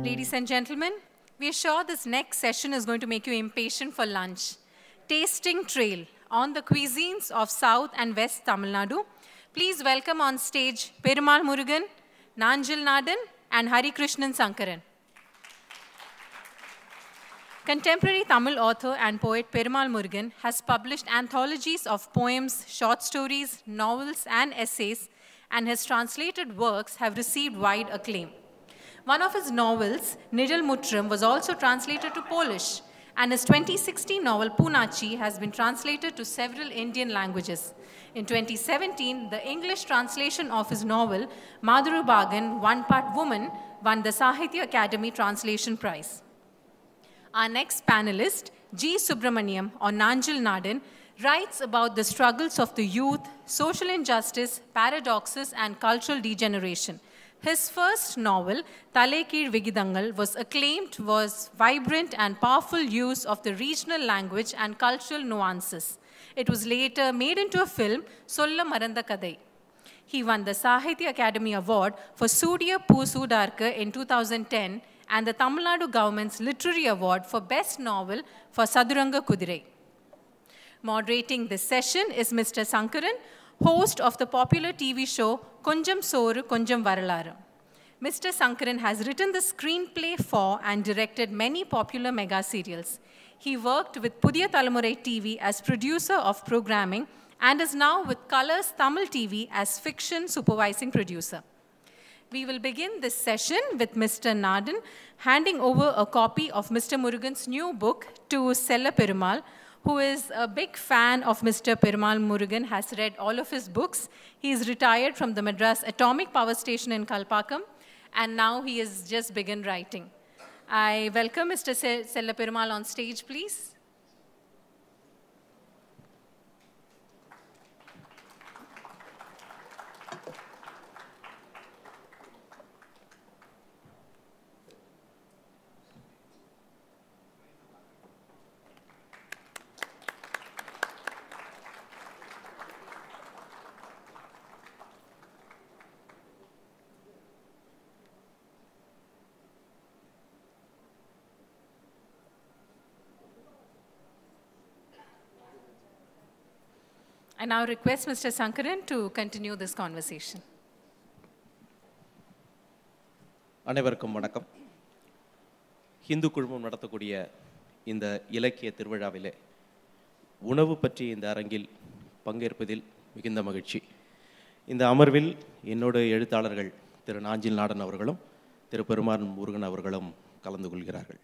Ladies and gentlemen, we are sure this next session is going to make you impatient for lunch. Tasting Trail on the cuisines of South and West Tamil Nadu. Please welcome on stage Perumal Murugan, Nanjil Nadan, and Hari Krishnan Sankaran. Contemporary Tamil author and poet Perumal Murugan has published anthologies of poems, short stories, novels, and essays, and his translated works have received wide acclaim. One of his novels, Nidal Mutram, was also translated to Polish, and his 2016 novel Punachi has been translated to several Indian languages. In 2017, the English translation of his novel, Madhuru Bagan, One Part Woman, won the Sahitya Academy Translation Prize. Our next panelist, G. Subramaniam or Nanjil Nadan, writes about the struggles of the youth, social injustice, paradoxes, and cultural degeneration. His first novel, Talekir Vigidangal, was acclaimed was vibrant and powerful use of the regional language and cultural nuances. It was later made into a film, Solla Maranda Kadai. He won the Sahitya Academy Award for Surya Pusudarka in 2010 and the Tamil Nadu government's Literary Award for Best Novel for Saduranga Kudirai. Moderating this session is Mr. Sankaran, host of the popular TV show Konjam Soru Konjam Varalaru. Mr. Sankaran has written the screenplay for and directed many popular mega serials. He worked with Pudiya Talamurai TV as producer of programming and is now with Colors Tamil TV as fiction supervising producer. We will begin this session with Mr. Nadan handing over a copy of Mr. Murugan's new book to Sella Perumal, who is a big fan of Mr. Perumal Murugan, has read all of his books. He is retired from the Madras Atomic Power Station in Kalpakam, and now he has just begun writing. I welcome Mr. Se- Sella Perumal on stage, please. I now request Mr. Sankaran to continue this conversation. அனைவருக்கும் வணக்கம் ஹிந்து குழுமம் நடத்தக்கூடிய இந்த இலக்கிய திருவிழாவிலே உணவு பற்றிய இந்த அரங்கில் பங்கேற்பதில் மிகுந்த மகிழ்ச்சி இந்த அமர்வில் என்னோட எழுத்தாளர்கள் திரு நாஞ்சில் நாடன் அவர்களும் திரு பெருமான் முருகன் அவர்களும் கலந்து கொள்கிறார்கள்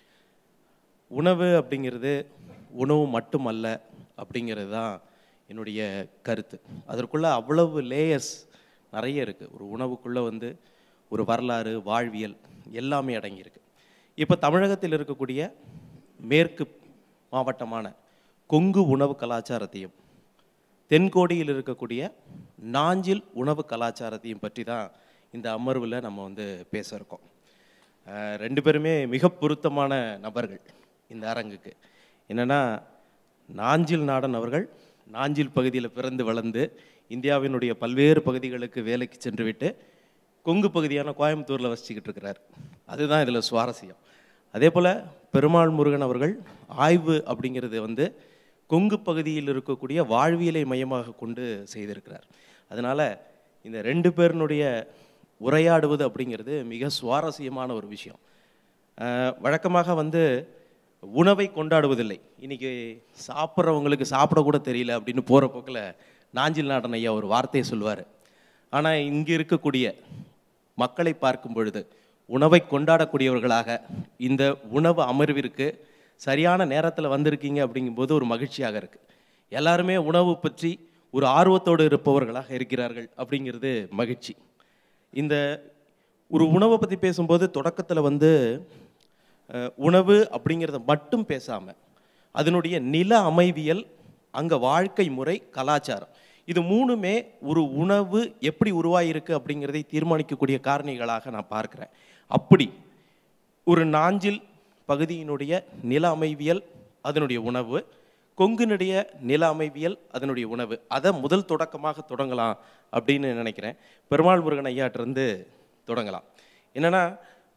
உணவு அப்படிங்கிறது உணவு மட்டுமல்ல அப்படிங்கிறது தான் என்னுடைய கருத்து அதற்குள்ள அவ்வளவு லேயர்ஸ் நிறைய இருக்குது ஒரு உணவுக்குள்ளே வந்து ஒரு வரலாறு வாழ்வியல் எல்லாமே அடங்கியிருக்கு இப்போ தமிழகத்தில் இருக்கக்கூடிய மேற்கு மாவட்டமான கொங்கு உணவு கலாச்சாரத்தையும் தென்கோடியில் இருக்கக்கூடிய நாஞ்சில் உணவு கலாச்சாரத்தையும் பற்றி தான் இந்த அமர்வில் நம்ம வந்து பேச இருக்கோம் அஹ் ரெண்டு பேருமே மிக பொருத்தமான நபர்கள் இந்த அரங்குக்கு என்னென்னா நாஞ்சில் நாடன் அவர்கள் நாஞ்சில் பகுதியில் பிறந்து வளர்ந்து இந்தியாவினுடைய பல்வேறு பகுதிகளுக்கு வேலைக்கு சென்று விட்டு கொங்கு பகுதியான கோயம்புத்தூரில் வசிச்சுக்கிட்டு இருக்கிறார் அதுதான் இதில் சுவாரஸ்யம் அதே போல் பெருமாள் முருகன் அவர்கள் ஆய்வு அப்படிங்கிறது வந்து கொங்கு பகுதியில் இருக்கக்கூடிய வாழ்வியலை மையமாக கொண்டு செய்திருக்கிறார் அதனால் இந்த ரெண்டு பேரினுடைய உரையாடுவது அப்படிங்கிறது மிக சுவாரஸ்யமான ஒரு விஷயம் அஹ் வழக்கமாக வந்து உணவை கொண்டாடுவதில்லை இன்னைக்கு சாப்பிட்றவங்களுக்கு சாப்பிடக்கூட தெரியல அப்படின்னு போகிற போக்கில் நாஞ்சில் நாடன் ஐயா ஒரு வார்த்தையை சொல்லுவார் ஆனால் இங்கே இருக்கக்கூடிய மக்களை பார்க்கும் பொழுது உணவை கொண்டாடக்கூடியவர்களாக இந்த உணவு அமர்விற்கு சரியான நேரத்தில் வந்திருக்கீங்க அப்படிங்கும்போது ஒரு மகிழ்ச்சியாக இருக்குது எல்லாருமே உணவு பற்றி ஒரு ஆர்வத்தோடு இருப்பவர்களாக இருக்கிறார்கள் அப்படிங்கிறது மகிழ்ச்சி இந்த ஒரு உணவை பற்றி பேசும்போது தொடக்கத்தில் வந்து அஹ், உணவு அப்படிங்கிறத மட்டும் பேசாமல் அதனுடைய நில அமைவியல் அங்கே வாழ்க்கை முறை கலாச்சாரம் இது மூணுமே ஒரு உணவு எப்படி உருவாகியிருக்கு அப்படிங்கிறதை தீர்மானிக்கக்கூடிய காரணிகளாக நான் பார்க்குறேன் அப்படி ஒரு நாஞ்சில் பகுதியினுடைய நில அமைவியல் அதனுடைய உணவு கொங்குனுடைய நில அமைவியல் அதனுடைய உணவு அதை முதல் தொடக்கமாக தொடங்கலாம் அப்படின்னு நினைக்கிறேன் பெருமாள் முருகன் ஐயாட்டிருந்து தொடங்கலாம் என்னன்னா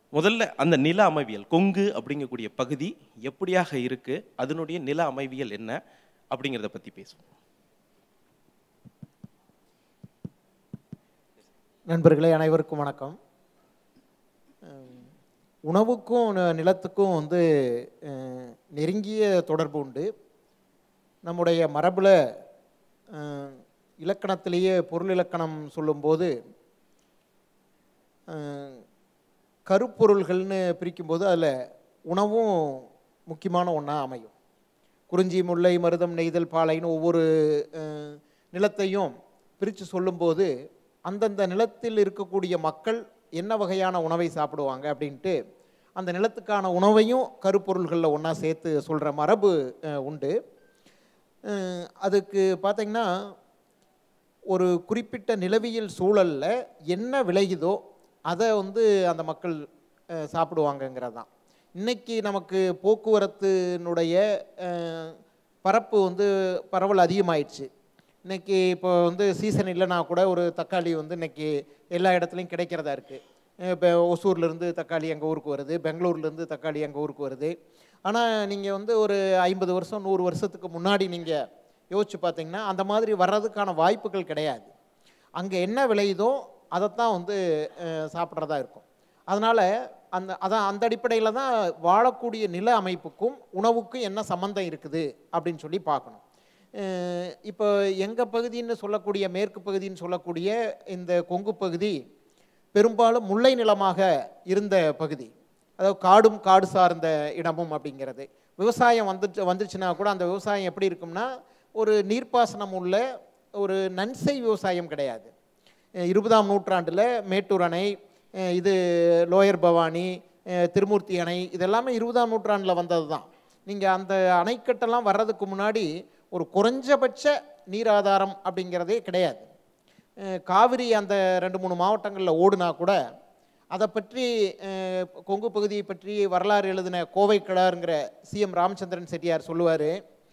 முதல்ல அந்த நில அமைவியல் கொங்கு அப்படிங்கக்கூடிய பகுதி எப்படியாக இருக்கு அதனுடைய நில அமைவியல் என்ன அப்படிங்கிறத பத்தி பேசுவோம் நண்பர்களே அனைவருக்கும் வணக்கம் அஹ் உணவுக்கும் ந- நிலத்துக்கும் வந்து அஹ், நெருங்கிய தொடர்பு உண்டு நம்முடைய மரபில் இலக்கணத்திலேயே பொருள் இலக்கணம் சொல்லும்போது அஹ், கருப்பொருள்கள்னு பிரிக்கும்போது அதில் உணவும் முக்கியமான ஒன்றா அமையும் குறிஞ்சி முல்லை மருதம் நெய்தல் பாலைன்னு ஒவ்வொரு அஹ், நிலத்தையும் பிரித்து சொல்லும்போது அந்தந்த நிலத்தில் இருக்கக்கூடிய மக்கள் என்ன வகையான உணவை சாப்பிடுவாங்க அப்படின்ட்டு அந்த நிலத்துக்கான உணவையும் கருப்பொருள்களில் ஒன்றா சேர்த்து சொல்கிற மரபு அஹ், உண்டு அஹ், அதுக்கு பார்த்தீங்கன்னா ஒரு குறிப்பிட்ட நிலவியல் சூழலில் என்ன விளையுதோ அதை வந்து அந்த மக்கள் அஹ், சாப்பிடுவாங்கங்கிறது தான் இன்னைக்கு நமக்கு போக்குவரத்தினுடைய அஹ், பரப்பு வந்து பரவல் அதிகமாயிடுச்சு இன்னைக்கு இப்போ வந்து சீசன் இல்லைனா கூட ஒரு தக்காளி வந்து இன்னைக்கு எல்லா இடத்துலையும் கிடைக்கிறதா இருக்குது இப்போ ஒசூர்லேருந்து தக்காளி எங்கள் ஊருக்கு வருது பெங்களூர்லேருந்து தக்காளி எங்கள் ஊருக்கு வருது ஆனால் நீங்கள் வந்து ஒரு ஐம்பது வருஷம் நூறு வருஷத்துக்கு முன்னாடி நீங்கள் யோசிச்சு பார்த்தீங்கன்னா அந்த மாதிரி வர்றதுக்கான வாய்ப்புகள் கிடையாது அங்கே என்ன விளையுதோ அதைத்தான் வந்து அஹ், சாப்பிட்றதா இருக்கும் அதனால் அந்த அதான் அந்த அடிப்படையில் தான் வாழக்கூடிய நில அமைப்புக்கும் உணவுக்கும் என்ன சம்மந்தம் இருக்குது அப்படின்னு சொல்லி பார்க்கணும் அஹ், இப்போ எங்கள் பகுதின்னு சொல்லக்கூடிய மேற்கு பகுதின்னு சொல்லக்கூடிய இந்த கொங்கு பகுதி பெரும்பாலும் முல்லை நிலமாக இருந்த பகுதி அதாவது காடும் காடு சார்ந்த இடமும் அப்படிங்கிறது விவசாயம் வந்துச்சு வந்துச்சுன்னா கூட அந்த விவசாயம் எப்படி இருக்கும்னா ஒரு நீர்ப்பாசனம் உள்ள ஒரு நன்செய் விவசாயம் கிடையாது அஹ் இருபதாம் நூற்றாண்டில் மேட்டூர் அணை அஹ் இது லோயர் பவானி அஹ் திருமூர்த்தி அணை இதெல்லாமே இருபதாம் நூற்றாண்டில் வந்தது தான் நீங்கள் அந்த அணைக்கட்டெல்லாம் வர்றதுக்கு முன்னாடி ஒரு குறைஞ்சபட்ச நீர் ஆதாரம் அப்படிங்கிறதே கிடையாது அஹ் காவிரி அந்த ரெண்டு மூணு மாவட்டங்களில் ஓடுனா கூட அதை பற்றி அஹ், கொங்கு பகுதியை பற்றி வரலாறு எழுதின கோவை கிடாருங்கிற சிஎம் ராமச்சந்திரன் செட்டியார் சொல்லுவார்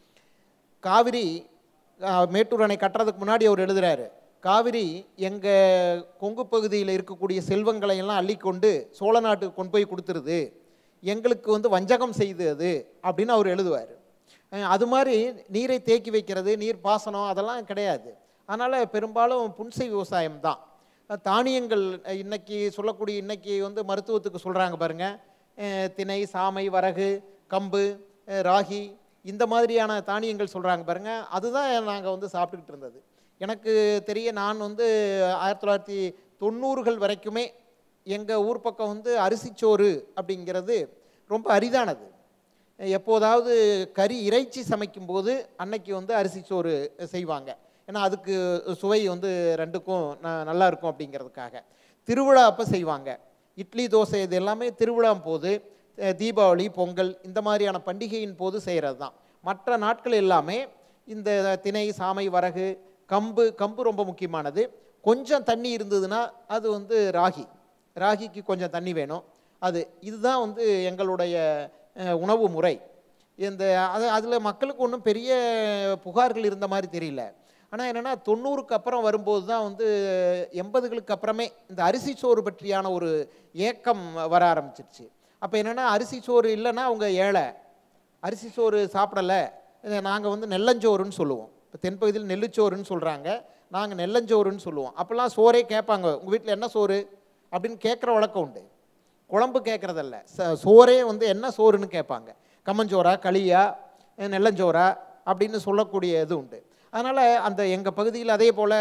காவிரி அஹ், மேட்டூர் அணை கட்டுறதுக்கு முன்னாடி அவர் எழுதுறாரு காவிரி எங்கள் கொங்கு பகுதியில் இருக்கக்கூடிய செல்வங்களை எல்லாம் அள்ளிக்கொண்டு சோழ நாட்டுக்கு கொண்டு போய் கொடுத்துருது எங்களுக்கு வந்து வஞ்சகம் செய்து அது அப்படின்னு அவர் எழுதுவார் அஹ் அது மாதிரி நீரை தேக்கி வைக்கிறது நீர் பாசனம் அதெல்லாம் கிடையாது அதனால் பெரும்பாலும் புன்சை விவசாயம் தான் அஹ் தானியங்கள் அஹ் இன்னைக்கு சொல்லக்கூடிய இன்னைக்கு வந்து மருத்துவத்துக்கு சொல்கிறாங்க பாருங்க அஹ் திணை சாமை வரகு கம்பு அஹ் ராகி இந்த மாதிரியான தானியங்கள் சொல்கிறாங்க பாருங்க அதுதான் நாங்கள் வந்து சாப்பிட்டுக்கிட்டு இருந்தது எனக்கு தெரிய நான் வந்து ஆயிரத்தி தொள்ளாயிரத்தி தொண்ணூறுகள் வரைக்குமே எங்கள் ஊர் பக்கம் வந்து அரிசிச்சோறு அப்படிங்கிறது ரொம்ப அரிதானது எப்போதாவது கறி இறைச்சி சமைக்கும்போது அன்னைக்கு வந்து அரிசிச்சோறு செய்வாங்க ஏன்னா அதுக்கு சுவை வந்து ரெண்டுக்கும் ந- நல்லா இருக்கும் அப்படிங்கிறதுக்காக திருவிழா அப்போ செய்வாங்க இட்லி தோசை இது எல்லாமே திருவிழா போது அஹ், தீபாவளி பொங்கல் இந்த மாதிரியான பண்டிகையின் போது செய்கிறது தான் மற்ற நாட்கள் எல்லாமே இந்த திணை சாமை வரகு கம்பு கம்பு ரொம்ப முக்கியமானது கொஞ்சம் தண்ணி இருந்ததுன்னா அது வந்து ராகி ராகிக்கு கொஞ்சம் தண்ணி வேணும் அது இதுதான் வந்து எங்களுடைய அஹ், உணவு முறை இந்த அது அதில் மக்களுக்கு ஒன்றும் பெரிய புகார்கள் இருந்த மாதிரி தெரியல ஆனால் என்னென்னா தொண்ணூறுக்கு அப்புறம் வரும்போது தான் வந்து எண்பதுகளுக்கு அப்புறமே இந்த அரிசி சோறு பற்றியான ஒரு ஏக்கம் வர ஆரம்பிச்சிருச்சு அப்போ என்னென்னா அரிசி சோறு இல்லைன்னா அவங்க ஏழை அரிசி சோறு சாப்பிடலை நாங்கள் வந்து நெல்லஞ்சோறுன்னு சொல்லுவோம் இப்போ தென்பகுதியில் நெல்லுச்சோறுன்னு சொல்கிறாங்க நாங்கள் நெல்லஞ்சோறுன்னு சொல்லுவோம் அப்போல்லாம் சோறே கேட்பாங்க உங்கள் வீட்டில் என்ன சோறு அப்படின்னு கேட்குற வழக்கம் உண்டு குழம்பு கேட்குறதல்ல ச சோறே வந்து என்ன சோறுன்னு கேட்பாங்க கம்மஞ்சோறா களியா அஹ் நெல்லஞ்சோறா அப்படின்னு சொல்லக்கூடிய இது உண்டு அதனால் அந்த எங்கள் பகுதியில் அதே போல்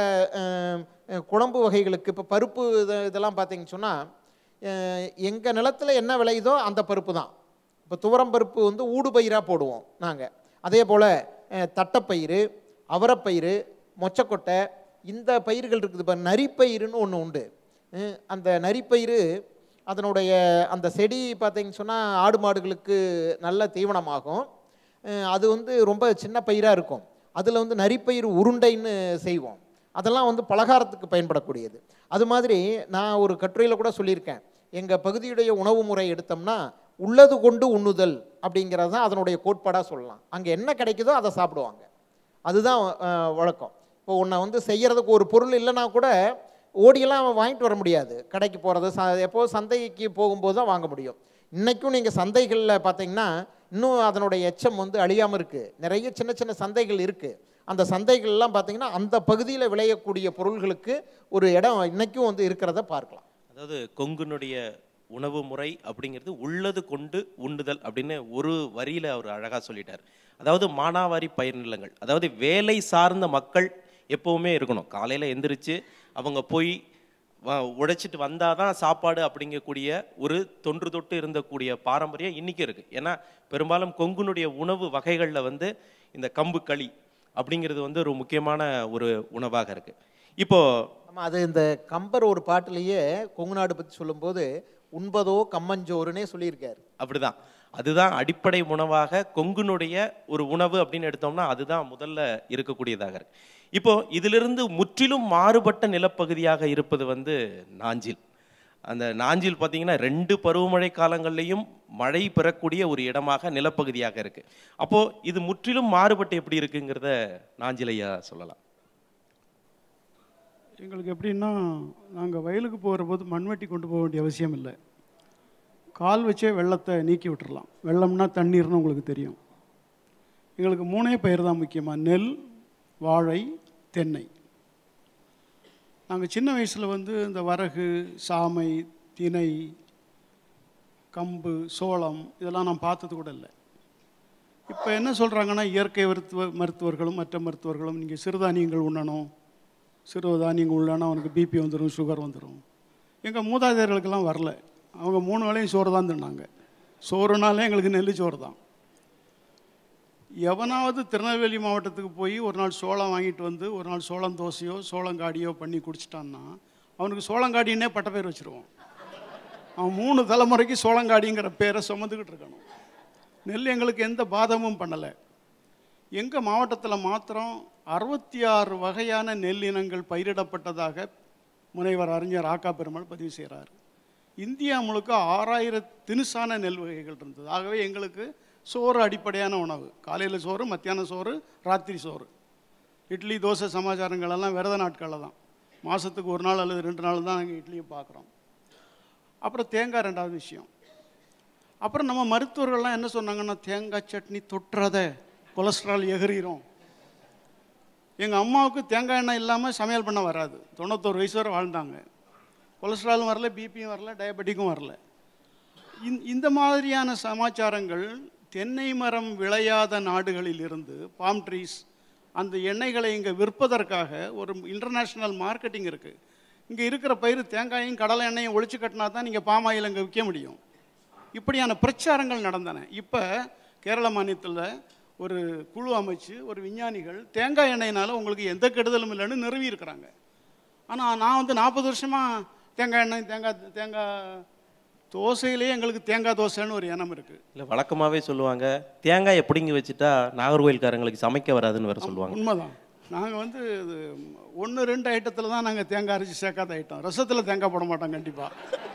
குழம்பு வகைகளுக்கு இப்போ பருப்பு இது இதெல்லாம் பார்த்தீங்கன்னு சொன்னால் எங்கள் நிலத்தில் என்ன விளையுதோ அந்த பருப்பு தான் இப்போ துவரம் பருப்பு வந்து ஊடுபயிராக போடுவோம் நாங்கள் அதே போல் தட்டைப்பயிறு அவரைப்பயிறு மொச்சக்கொட்டை இந்த பயிர்கள் இருக்குது இப்போ நரிப்பயிறுன்னு ஒன்று உண்டு அஹ் அந்த நரிப்பயிறு அதனுடைய அந்த செடி பார்த்தீங்கன்னு சொன்னால் ஆடு மாடுகளுக்கு நல்ல தீவனமாகும் அஹ் அது வந்து ரொம்ப சின்ன பயிராக இருக்கும் அதில் வந்து நரிப்பயிறு உருண்டைன்னு செய்வோம் அதெல்லாம் வந்து பலகாரத்துக்கு பயன்படக்கூடியது அது மாதிரி நான் ஒரு கட்டுரையில் கூட சொல்லியிருக்கேன் எங்கள் பகுதியுடைய உணவு முறை எடுத்தோம்னா உள்ளது கொண்டு உண்ணுதல் அப்படிங்கிறது தான் அதனுடைய கோட்பாடாக சொல்லலாம் அங்கே என்ன கிடைக்குதோ அதை சாப்பிடுவாங்க அதுதான் அஹ், வழக்கம் இப்போ உன்னை வந்து செய்யறதுக்கு ஒரு பொருள் இல்லைன்னா கூட ஓடியெல்லாம் அவன் வாங்கிட்டு வர முடியாது கடைக்கு போகிறது ச எப்போ சந்தைக்கு போகும்போது தான் வாங்க முடியும் இன்றைக்கும் நீங்கள் சந்தைகளில் பார்த்தீங்கன்னா இன்னும் அதனுடைய எச்சம் வந்து அழியாமல் இருக்குது நிறைய சின்ன சின்ன சந்தைகள் இருக்குது அந்த சந்தைகள்லாம் பார்த்தீங்கன்னா அந்த பகுதியில் விளையக்கூடிய பொருள்களுக்கு ஒரு இடம் இன்னைக்கும் வந்து இருக்கிறத பார்க்கலாம் அதாவது கொங்குனுடைய உணவு முறை அப்படிங்கிறது உள்ளது கொண்டு உண்ணுதல் அப்படின்னு ஒரு வரியில அவர் அழகா சொல்லிட்டார் அதாவது மானாவாரி பயிர் நிலங்கள் அதாவது வேலை சார்ந்த மக்கள் எப்பவுமே இருக்கணும் காலையில எந்திரிச்சு அவங்க போய் வ- உழைச்சிட்டு வந்தாதான் சாப்பாடு அப்படிங்கக்கூடிய ஒரு தொன்று தொட்டு இருந்தக்கூடிய பாரம்பரியம் இன்னைக்கு இருக்கு ஏன்னா பெரும்பாலும் கொங்குனுடைய உணவு வகைகள்ல வந்து இந்த கம்பு களி அப்படிங்கிறது வந்து ஒரு முக்கியமான ஒரு உணவாக இருக்கு இப்போ ஆமாம் அது இந்த கம்பர் ஒரு பாட்டிலேயே கொங்கு நாடு பற்றி சொல்லும்போது உண்பதோ கம்மஞ்சோறுனே சொல்லியிருக்காரு அப்படிதான் அதுதான் அடிப்படை உணவாக கொங்குனுடைய ஒரு உணவு அப்படின்னு எடுத்தோம்னா அதுதான் முதல்ல இருக்கக்கூடியதாக இருக்கு இப்போ இதிலிருந்து முற்றிலும் மாறுபட்ட நிலப்பகுதியாக இருப்பது வந்து நாஞ்சில் அந்த நாஞ்சில் பார்த்தீங்கன்னா ரெண்டு பருவமழை காலங்கள்லையும் மழை பெறக்கூடிய ஒரு இடமாக நிலப்பகுதியாக இருக்கு அப்போ இது முற்றிலும் மாறுபட்டு எப்படி இருக்குங்கிறத நாஞ்சிலையா சொல்லலாம் எங்களுக்கு எப்படின்னா நாங்கள் வயலுக்கு போகிற போது மண்வெட்டி கொண்டு போக வேண்டிய அவசியம் இல்லை கால் வச்சே வெள்ளத்தை நீக்கி விட்டுறலாம் வெள்ளம்னா தண்ணீர்னு உங்களுக்கு தெரியும் எங்களுக்கு மூணே பயிர் தான் முக்கியமாக நெல் வாழை தென்னை நாங்கள் சின்ன வயசில் வந்து இந்த வரகு சாமை தினை கம்பு சோளம் இதெல்லாம் நான் பார்த்தது கூட இல்லை இப்போ என்ன சொல்கிறாங்கன்னா இயற்கை மருத்துவ மருத்துவர்களும் மற்ற மருத்துவர்களும் நீங்கள் சிறுதானியங்கள் உண்ணணும் சிறுதானியங்கள் உள்ளனா அவனுக்கு பிபி வந்துடும் சுகர் வந்துடும் எங்கள் மூதாதையர்களுக்கெல்லாம் வரல அவங்க மூணு வேளையும் சோறு தான் தின்னாங்க சோறுனாலே எங்களுக்கு நெல் சோறு தான் எவனாவது திருநெல்வேலி மாவட்டத்துக்கு போய் ஒரு நாள் சோளம் வாங்கிட்டு வந்து ஒரு நாள் சோளம் தோசையோ சோளங்காடியோ பண்ணி குடிச்சிட்டான்னா அவனுக்கு சோளங்காடின்னே பட்ட பேர் வச்சுருவான் அவன் மூணு தலைமுறைக்கு சோளங்காடிங்கிற பேரை சுமந்துக்கிட்டு இருக்கணும் நெல் எங்களுக்கு எந்த பாதமும் பண்ணலை எங்கள் மாவட்டத்தில் மாத்திரம் அறுபத்தி ஆறு வகையான நெல் இனங்கள் பயிரிடப்பட்டதாக முனைவர் அறிஞர் ஆக்கா பெருமாள் பதிவு செய்கிறார் இந்தியா முழுக்க ஆறாயிரம் தினுசான நெல் வகைகள் இருந்தது ஆகவே எங்களுக்கு சோறு அடிப்படையான உணவு காலையில் சோறு மத்தியானம் சோறு ராத்திரி சோறு இட்லி தோசை சமாச்சாரங்கள் எல்லாம் விரத நாட்களில் தான் மாதத்துக்கு ஒரு நாள் அல்லது ரெண்டு நாள் தான் நாங்கள் இட்லியை பார்க்குறோம் அப்புறம் தேங்காய் ரெண்டாவது விஷயம் அப்புறம் நம்ம மருத்துவர்கள்லாம் என்ன சொன்னாங்கன்னா தேங்காய் சட்னி தொட்டுறத கொலஸ்ட்ரால் எகிறிரும் எங்கள் அம்மாவுக்கு தேங்காய் எண்ணெய் இல்லாமல் சமையல் பண்ண வராது தொண்ணூத்தோரு வயசு வரை வாழ்ந்தாங்க கொலஸ்ட்ராலும் வரல பிபியும் வரல டயபெட்டிக்கும் வரல இந்த- இந்த மாதிரியான சமாச்சாரங்கள் தென்னை மரம் விளையாத நாடுகளில் இருந்து பாம் ட்ரீஸ் அந்த எண்ணெய்களை இங்கே விற்பதற்காக ஒரு இன்டர்நேஷ்னல் மார்க்கெட்டிங் இருக்குது இங்கே இருக்கிற பயிர் தேங்காயும் கடலை எண்ணெயும் ஒழிச்சு கட்டினா தான் நீங்கள் பாம் ஆயில் இங்கே விற்க முடியும் இப்படியான பிரச்சாரங்கள் நடந்தன இப்போ கேரள மாநிலத்தில் ஒரு குழு அமைச்சு ஒரு விஞ்ஞானிகள் தேங்காய் எண்ணெயினால உங்களுக்கு எந்த கெடுதலும் இல்லைன்னு நிறுவி இருக்கிறாங்க ஆனால் நான் வந்து நாற்பது வருஷமாக தேங்காய் எண்ணெய் தேங்காய் தேங்காய் தோசையிலேயே எங்களுக்கு தேங்காய் தோசைன்னு ஒரு எண்ணம் இருக்குது இல்லை வழக்கமாகவே சொல்லுவாங்க தேங்காயை பிடுங்கி வச்சுட்டா நாகர்கோயில்காரங்களுக்கு சமைக்க வராதுன்னு வேற சொல்லுவாங்க உண்மைதான் நாங்கள் வந்து இது ஒன்று ரெண்டு ஐட்டத்தில் தான் நாங்கள் தேங்காய் அரைச்சி சேர்க்காத ஐட்டம் ரசத்தில் தேங்காய் போட மாட்டோம் கண்டிப்பாக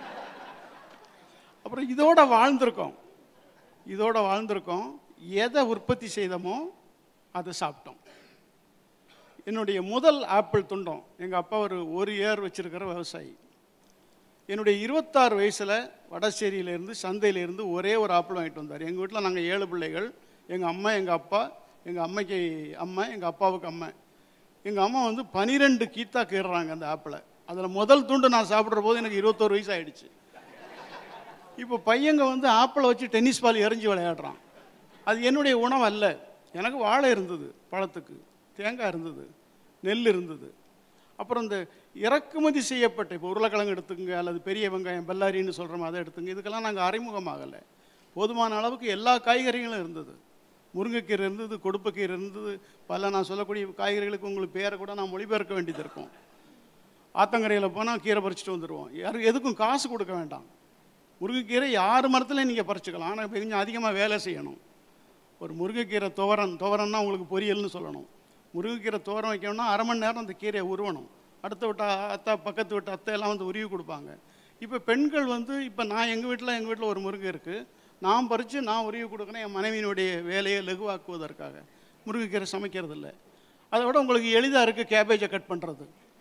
அப்புறம் இதோட வாழ்ந்திருக்கோம் இதோட வாழ்ந்திருக்கோம் எதை உற்பத்தி செய்தோமோ அதை சாப்பிட்டோம் என்னுடைய முதல் ஆப்பிள் துண்டம் எங்கள் அப்பா ஒரு ஒரு ஏர் வச்சிருக்கிற விவசாயி என்னுடைய இருபத்தாறு வயசில் வடசேரியிலேருந்து சந்தையிலேருந்து ஒரே ஒரு ஆப்பிள் வாங்கிட்டு வந்தார் எங்கள் வீட்டில் நாங்கள் ஏழு பிள்ளைகள் எங்கள் அம்மா எங்கள் அப்பா எங்கள் அம்மைக்கு அம்மா எங்கள் அப்பாவுக்கு அம்மா எங்கள் அம்மா வந்து பனிரெண்டு கீத்தா கீறுறாங்க அந்த ஆப்பிளை அதில் முதல் துண்டு நான் சாப்பிட்ற போது எனக்கு இருபத்தோரு வயசு ஆயிடுச்சு இப்போ பையங்க வந்து ஆப்பிளை வச்சு டென்னிஸ் பால் எறிஞ்சு விளையாடுறான் அது என்னுடைய உணவு அல்ல எனக்கு வாழை இருந்தது பழத்துக்கு தேங்காய் இருந்தது நெல் இருந்தது அப்புறம் இந்த இறக்குமதி செய்யப்பட்ட இப்போ உருளைக்கிழங்கு எடுத்துங்க அல்லது பெரிய வெங்காயம் பெல்லாரின்னு சொல்கிறோம் அதை எடுத்துங்க இதுக்கெல்லாம் நாங்கள் அறிமுகமாகலை போதுமான அளவுக்கு எல்லா காய்கறிகளும் இருந்தது முருங்கைக்கீரை இருந்தது கொடுப்பக்கீரை இருந்தது பல நான் சொல்லக்கூடிய காய்கறிகளுக்கு உங்களுக்கு பேரை கூட நான் மொழிபெயர்க்க வேண்டியது இருக்கும் ஆத்தங்கரையில் போனால் கீரை பறிச்சுட்டு வந்துடுவோம் யாருக்கு எதுக்கும் காசு கொடுக்க வேண்டாம் முருங்கைக்கீரை யார் மரத்துலையும் நீங்கள் பறிச்சுக்கலாம் ஆனால் இப்போ கொஞ்சம் அதிகமாக வேலை செய்யணும் ஒரு முருங்கைக்கீரை துவரன் துவரன்னா உங்களுக்கு பொரியல்னு சொல்லணும் முருங்கைக்கீரை துவரம் வைக்கணும்னா அரை மணி நேரம் அந்த கீரையை உருவணும் அடுத்த விட்ட அத்தா பக்கத்து விட்ட அத்தை எல்லாம் வந்து உருவி கொடுப்பாங்க இப்போ பெண்கள் வந்து இப்போ நான் எங்கள் வீட்டில் எங்கள் வீட்டில் ஒரு முருங்கை இருக்குது நான் பறித்து நான் உருவி கொடுக்குறேன் என் மனைவியினுடைய வேலையை லகுவாக்குவதற்காக முருங்கைக்கீரை சமைக்கிறது இல்லை அதை விட உங்களுக்கு எளிதாக இருக்குது கேபேஜை கட் பண்ணுறது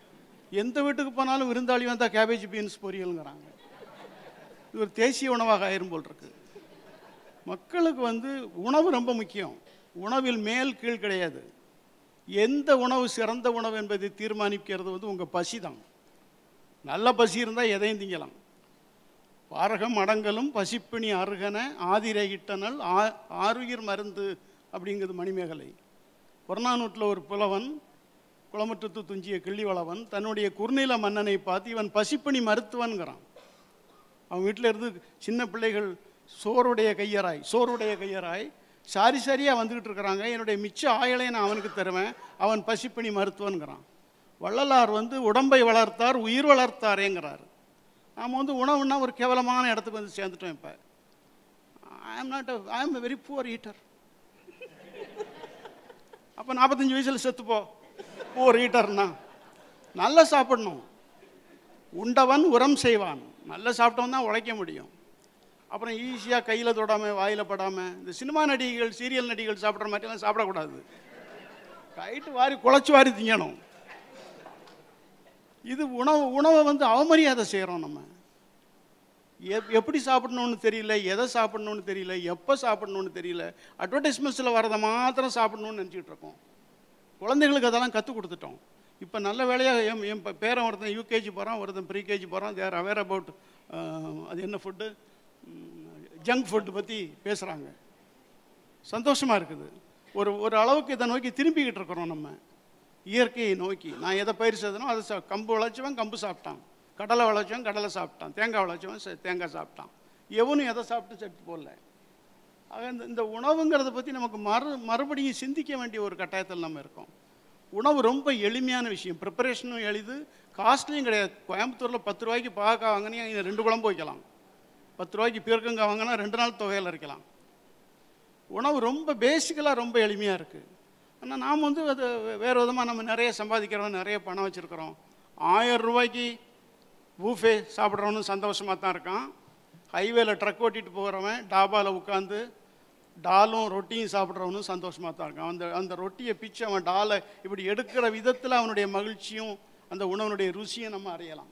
எந்த வீட்டுக்கு போனாலும் விருந்தாளி வந்தால் கேபேஜ் பீன்ஸ் பொரியலுங்கிறாங்க இது ஒரு தேசிய உணவாக ஆயிரும் போல் இருக்கு மக்களுக்கு வந்து உணவு ரொம்ப முக்கியம் உணவில் மேல் கீழ் கிடையாது எந்த உணவு சிறந்த உணவு என்பதை தீர்மானிக்கிறது வந்து உங்கள் பசி தான் நல்ல பசி இருந்தால் எதையும் திங்கலாம் பாரகம் அடங்கலும் பசிப்பிணி அருகன ஆதிரை இட்டனல் ஆ ஆருயிர் மருந்து அப்படிங்கிறது மணிமேகலை புறநானூற்றில் ஒரு புலவன் குளமுற்றத்து துஞ்சிய கிள்ளிவளவன் தன்னுடைய குறுநில மன்னனை பார்த்து இவன் பசிப்பிணி மருத்துவன்கிறான் அவன் வீட்டில் இருந்து சின்ன பிள்ளைகள் சோறுடைய கையராய் சோறுடைய கையராய் சாரி சாரியாக வந்துக்கிட்டு இருக்கிறாங்க என்னுடைய மிச்ச ஆயலை நான் அவனுக்கு தருவேன் அவன் பசிப்பிணி மருத்துவன்கிறான் வள்ளலார் வந்து உடம்பை வளர்த்தார் உயிர் வளர்த்தாரேங்கிறார் நாம் வந்து உணவுன்னா ஒரு கேவலமான இடத்துக்கு வந்து சேர்ந்துட்டோம் இப்போ I am not I am very poor eater அப்போ நாற்பத்தஞ்சு வயசில் செத்துப்போ புவர் ஈட்டர்னா நல்லா சாப்பிடணும் உண்டவன் உரம் செய்வான் நல்லா சாப்பிட்டவன் தான் உழைக்க முடியும் அப்புறம் ஈஸியாக கையில் தொடாமல் வாயில் படாமல் இந்த சினிமா நடிகைகள் சீரியல் நடிகைகள் சாப்பிட்ற மாதிரிலாம் சாப்பிடக்கூடாது கைட்டு வாரி குழச்சி வாரி திங்கணும் இது உணவு உணவை வந்து அவமரியாதை செய்கிறோம் நம்ம எப் எப்படி சாப்பிடணும்னு தெரியல எதை சாப்பிடணும்னு தெரியல எப்போ சாப்பிடணும்னு தெரியல அட்வர்டைஸ்மெண்ட்ஸில் வரதை மாத்திரம் சாப்பிடணும்னு நினச்சிக்கிட்டு இருக்கோம் குழந்தைகளுக்கு அதெல்லாம் கற்றுக் கொடுத்துட்டோம் இப்போ நல்ல வேலையாக என் என் ப- பேரன் ஒருத்தன் யூகேஜி போகிறான் ஒருத்தன் ப்ரீகேஜி போகிறான் தேர் அவேர் அபவுட் அது என்ன ஃபுட்டு ஜங்க் ஃபுட்டு பற்றி பேசுகிறாங்க சந்தோஷமாக இருக்குது ஒரு ஒரு அளவுக்கு இதை நோக்கி திரும்பிக்கிட்டு இருக்கிறோம் நம்ம இயற்கையை நோக்கி நான் எதை பயிர் செய்தனோ அதை சா- கம்பு விளைச்சவன் கம்பு சாப்பிட்டான் கடலை விளைச்சவன் கடலை சாப்பிட்டான் தேங்காய் விளைச்சவன் சே- தேங்காய் சாப்பிட்டான் எவனும் எதை சாப்பிட்டு செத்து போடல ஆக இந்த இந்த உணவுங்கிறத பற்றி நமக்கு மறு மறுபடியும் சிந்திக்க வேண்டிய ஒரு கட்டாயத்தில் நம்ம இருக்கோம் உணவு ரொம்ப எளிமையான விஷயம் ப்ரிப்பரேஷனும் எளிது காஸ்ட்லியும் கிடையாது கோயம்புத்தூரில் பத்து ரூபாய்க்கு பாகக்காய் வாங்கினீங்க இங்க ரெண்டு குழம்பு வைக்கலாம் பத்து ரூபாய்க்கு பீர்க்கங்காய் வாங்கினா ரெண்டு நாள் தொகையில் அரைக்கலாம் உணவு ரொம்ப பேசிக்கலாக ரொம்ப எளிமையாக இருக்குது ஆனால் நாம் வந்து அது வேறு விதமாக நம்ம நிறைய சம்பாதிக்கிறோம் நிறைய பணம் வச்சுருக்கிறோம் ஆயிரம் ரூபாய்க்கு பூஃபே சாப்பிட்றவனும் சந்தோஷமாக தான் இருக்கான் ஹைவேல ட்ரக் ஓட்டிட்டு போகிறவன் டாபாவில் உட்காந்து டாலும் ரொட்டியும் சாப்பிட்றவனும் சந்தோஷமாக தான் இருக்கான் அந்த அந்த ரொட்டியை பிச்சு அவன் டாலை இப்படி எடுக்கிற விதத்தில் அவனுடைய மகிழ்ச்சியும் அந்த உணவனுடைய ருசியும் நம்ம அறியலாம்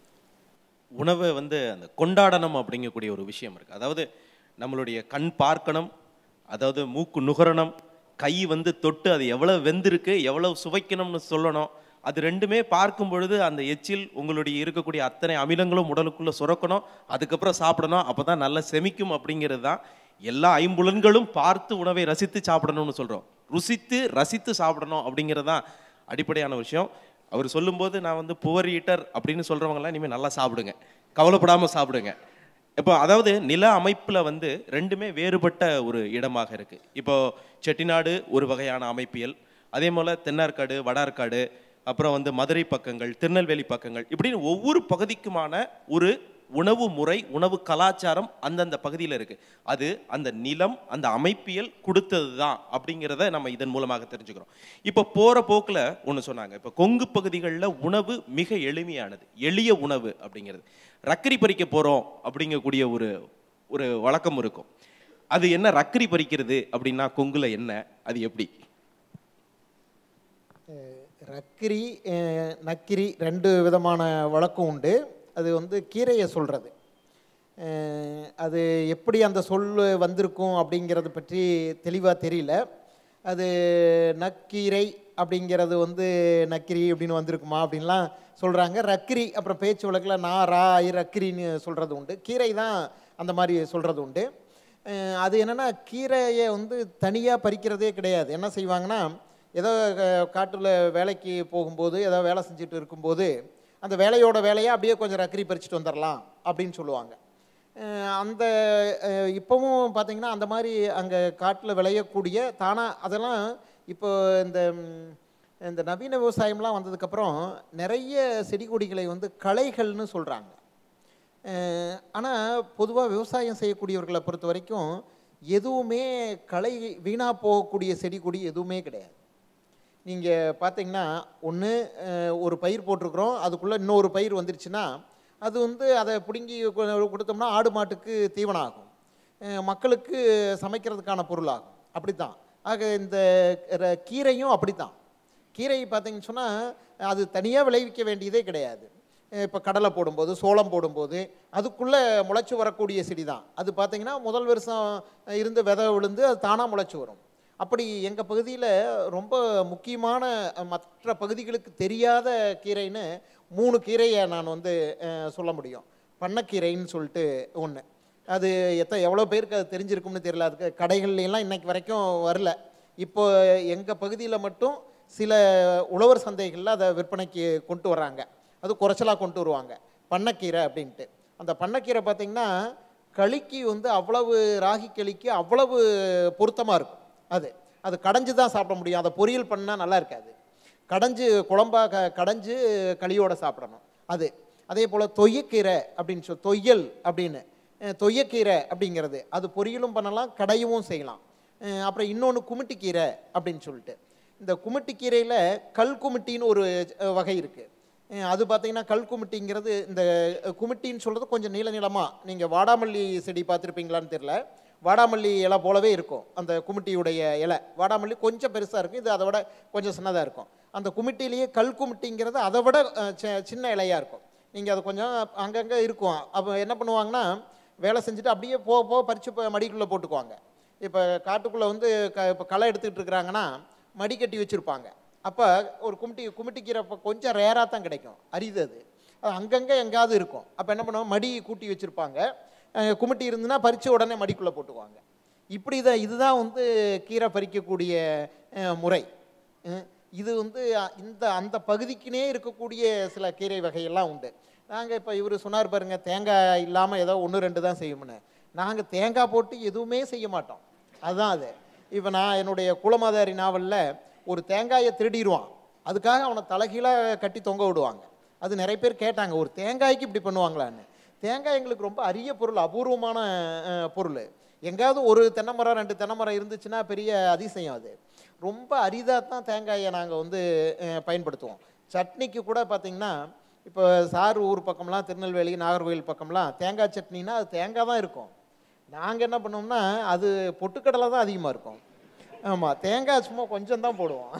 உணவை வந்து அந்த கொண்டாடணும் அப்படிங்கக்கூடிய ஒரு விஷயம் இருக்கு அதாவது நம்மளுடைய கண் பார்க்கணும் அதாவது மூக்கு நுகரணும் கை வந்து தொட்டு அது எவ்வளவு வெந்திருக்கு எவ்வளவு சுவைக்கணும்னு சொல்லணும் அது ரெண்டுமே பார்க்கும் பொழுது அந்த எச்சில் உங்களுடைய இருக்கக்கூடிய அத்தனை அமிலங்களும் உடலுக்குள்ள சுரக்கணும் அதுக்கப்புறம் சாப்பிடணும் அப்பதான் நல்லா செமிக்கும் அப்படிங்கிறது தான் எல்லா ஐம்புலன்களும் பார்த்து உணவை ரசித்து சாப்பிடணும்னு சொல்றோம் ருசித்து ரசித்து சாப்பிடணும் அப்படிங்கிறது தான் அடிப்படையான விஷயம் அவர் சொல்லும்போது நான் வந்து புவர் ஈட்டர் அப்படின்னு சொல்றவங்கலாம் இனிமேல் நல்லா சாப்பிடுங்க கவலைப்படாம சாப்பிடுங்க இப்போ அதாவது நில அமைப்புல வந்து ரெண்டுமே வேறுபட்ட ஒரு இடமாக இருக்கு இப்போ செட்டிநாடு ஒரு வகையான அமைப்பியல் அதே போல தென்னார்காடு வடார்காடு அப்புறம் வந்து மதுரை பக்கங்கள் திருநெல்வேலி பக்கங்கள் இப்படின்னு ஒவ்வொரு பகுதிக்குமான ஒரு உணவு முறை உணவு கலாச்சாரம் அந்தந்த பகுதியில் இருக்கு அது அந்த நிலம் அந்த அமைப்பியல் கொடுத்தது தான் அப்படிங்கிறத நம்ம இதன் மூலமாக தெரிஞ்சுக்கிறோம் இப்போ போற போக்குல ஒன்று சொன்னாங்க இப்போ கொங்கு பகுதிகளில் உணவு மிக எளிமையானது எளிய உணவு அப்படிங்கிறது ரக்கரி பறிக்க போறோம் அப்படிங்கக்கூடிய ஒரு ஒரு வழக்கம் இருக்கும் அது என்ன ரக்கரி பறிக்கிறது அப்படின்னா கொங்குல என்ன அது எப்படி ரக்கிரி அஹ், நக்கிரி ரெண்டு விதமான வழக்கம் உண்டு அது வந்து கீரையை சொல்கிறது அது எப்படி அந்த சொல் வந்திருக்கும் அப்படிங்கிறத பற்றி தெளிவாக தெரியல அது நக்கீரை அப்படிங்கிறது வந்து நக்கிரி அப்படின்னு வந்திருக்குமா அப்படின்லாம் சொல்கிறாங்க ரக்கிரி அப்புறம் பேச்சு வழக்கில் நான் ரா ஐ ரக்கிரின்னு சொல்கிறது உண்டு கீரை தான் அந்த மாதிரி சொல்கிறது உண்டு அஹ் அது என்னென்னா கீரையை வந்து தனியாக பறிக்கிறதே கிடையாது என்ன செய்வாங்கன்னா ஏதோ காட்டில் வேலைக்கு போகும்போது ஏதோ வேலை செஞ்சுட்டு இருக்கும்போது அந்த வேலையோட வேலையை அப்படியே கொஞ்சம் ரக்கரி பறிச்சுட்டு வந்துடலாம் அப்படின்னு சொல்லுவாங்க அஹ் அந்த அஹ் இப்போவும் பார்த்தீங்கன்னா அந்த மாதிரி அங்கே காட்டில் விளையக்கூடிய தானாக அதெல்லாம் இப்போ இந்த ம், இந்த நவீன விவசாயம்லாம் வந்ததுக்கப்புறம் நிறைய செடி கொடிகளை வந்து களைகள்னு சொல்கிறாங்க ஆனால் பொதுவாக விவசாயம் செய்யக்கூடியவர்களை பொறுத்த வரைக்கும் எதுவுமே களை வீணாக போகக்கூடிய செடி கொடி எதுவுமே கிடையாது நீங்கள் பார்த்தீங்கன்னா ஒன்று ஒரு பயிர் போட்டிருக்கிறோம் அதுக்குள்ளே இன்னொரு பயிர் வந்துருச்சுன்னா அது வந்து அதை பிடுங்கி கொ- கொடுத்தோம்னா ஆடு மாட்டுக்கு தீவனம் ஆகும் அஹ் மக்களுக்கு சமைக்கிறதுக்கான பொருளாகும் அப்படித்தான் ஆக இந்த ர- கீரையும் அப்படித்தான் கீரை பார்த்தீங்கன்னு சொன்னால் அது தனியாக விளைவிக்க வேண்டியதே கிடையாது இப்போ கடலை போடும்போது சோளம் போடும்போது அதுக்குள்ளே முளைச்சி வரக்கூடிய செடி தான் அது பார்த்தீங்கன்னா முதல் வருஷம் இருந்து விதை விழுந்து அது தானாக முளைச்சி வரும் அப்படி எங்கள் பகுதியில் ரொம்ப முக்கியமான அஹ், மற்ற பகுதிகளுக்கு தெரியாத கீரைன்னு மூணு கீரையை நான் வந்து அஹ், சொல்ல முடியும் பண்ணக்கீரைன்னு சொல்லிட்டு ஒன்று அது எத்த எவ்வளோ பேருக்கு அது தெரிஞ்சிருக்கும்னு தெரியல அதுக்கு கடைகள்ல எல்லாம் இன்னைக்கு வரைக்கும் வரல இப்போ எங்கள் பகுதியில் மட்டும் சில உழவர் சந்தைகளில் அதை விற்பனைக்கு கொண்டு வர்றாங்க அது குறைச்சலாக கொண்டு வருவாங்க பண்ணக்கீரை அப்படின்ட்டு அந்த பண்ணக்கீரை பார்த்தீங்கன்னா களிக்கு வந்து அவ்வளவு ராகி களிக்கு அவ்வளவு பொருத்தமாக இருக்கும் அது அது கடைஞ்சு தான் சாப்பிட முடியும் அதை பொரியல் பண்ணால் நல்லா இருக்காது கடைஞ்சு குழம்பா க கடைஞ்சு களியோட சாப்பிடணும் அது அதே போல் தொய்யக்கீரை அப்படின்னு சொல் தொய்யல் அப்படின்னு அஹ் தொய்யக்கீரை அப்படிங்கிறது அது பொரியலும் பண்ணலாம் கடையவும் செய்யலாம் அஹ் அப்புறம் இன்னொன்று குமிட்டிக்கீரை அப்படின்னு சொல்லிட்டு இந்த குமிட்டிக்கீரையில் கல் குமிட்டின்னு ஒரு அஹ், வகை இருக்குது அது பார்த்தீங்கன்னா கல் குமிட்டிங்கிறது இந்த அஹ், குமிட்டின்னு சொல்கிறது கொஞ்சம் நீள நீளமாக நீங்கள் வாடாமல்லி செடி பார்த்துருப்பீங்களான்னு தெரில வாடாமல்லி இலை போலவே இருக்கும் அந்த குமிட்டியுடைய இலை வாடாமல்லி கொஞ்சம் பெருசாக இருக்கும் இது அதை விட கொஞ்சம் சின்னதாக இருக்கும் அந்த குமிட்டிலேயே கல் குமிட்டிங்கிறது அதை விட அஹ், சி- சின்ன இலையாக இருக்கும் நீங்கள் அது கொஞ்சம் அங்கங்கே இருக்கும் அப்போ என்ன பண்ணுவாங்கன்னா வேலை செஞ்சுட்டு அப்படியே போக போக பறித்து இப்போ மடிக்குள்ளே போட்டுக்குவாங்க இப்போ காட்டுக்குள்ளே வந்து க இப்போ களை எடுத்துக்கிட்டு இருக்கிறாங்கன்னா மடி கட்டி வச்சுருப்பாங்க அப்போ ஒரு குமிட்டி குமிட்டிக்கீரை இப்போ கொஞ்சம் ரேராக தான் கிடைக்கும் அரிது அது அது அங்கங்கே எங்கேயாவது இருக்கும் அப்போ என்ன பண்ணுவாங்க மடி கூட்டி வச்சுருப்பாங்க குமிட்டி இருந்துன்னா பறித்து உடனே மடிக்குள்ளே போட்டுக்குவாங்க இப்படி தான் இதுதான் வந்து கீரை பறிக்கக்கூடிய அஹ், முறை அஹ், இது வந்து அ- இந்த அந்த பகுதிக்குனே இருக்கக்கூடிய சில கீரை வகையெல்லாம் உண்டு நாங்கள் இப்போ இவர் சொன்னார் பாருங்க தேங்காய் இல்லாமல் ஏதோ ஒன்று ரெண்டு தான் செய்யும்னு நாங்கள் தேங்காய் போட்டு எதுவுமே செய்ய மாட்டோம் அதுதான் அது இப்போ நான் என்னுடைய குலமாதாரி நாவலில் ஒரு தேங்காயை திருடிடுவான் அதுக்காக அவனை தலைகீழாக கட்டி தொங்க விடுவாங்க அது நிறைய பேர் கேட்டாங்க ஒரு தேங்காய்க்கு இப்படி பண்ணுவாங்களான்னு தேங்காய் எங்களுக்கு ரொம்ப அரிய பொருள் அபூர்வமான அஹ், பொருள் எங்கேயாவது ஒரு தென்னை மரம் ரெண்டு தென்னை மரம் இருந்துச்சுன்னா பெரிய அதிசயம் அது ரொம்ப அரிதாக தான் தேங்காயை நாங்கள் வந்து அஹ், பயன்படுத்துவோம் சட்னிக்கு கூட பார்த்தீங்கன்னா இப்போ சார் ஊர் பக்கம்லாம் திருநெல்வேலி நாகர்கோவில் பக்கம்லாம் தேங்காய் சட்னினா அது தேங்காய் தான் இருக்கும் நாங்கள் என்ன பண்ணோம்னா அது பொட்டுக்கடலை தான் அதிகமாக இருக்கும் ஆமாம் தேங்காய் சும்மா கொஞ்சம் தான் போடுவோம்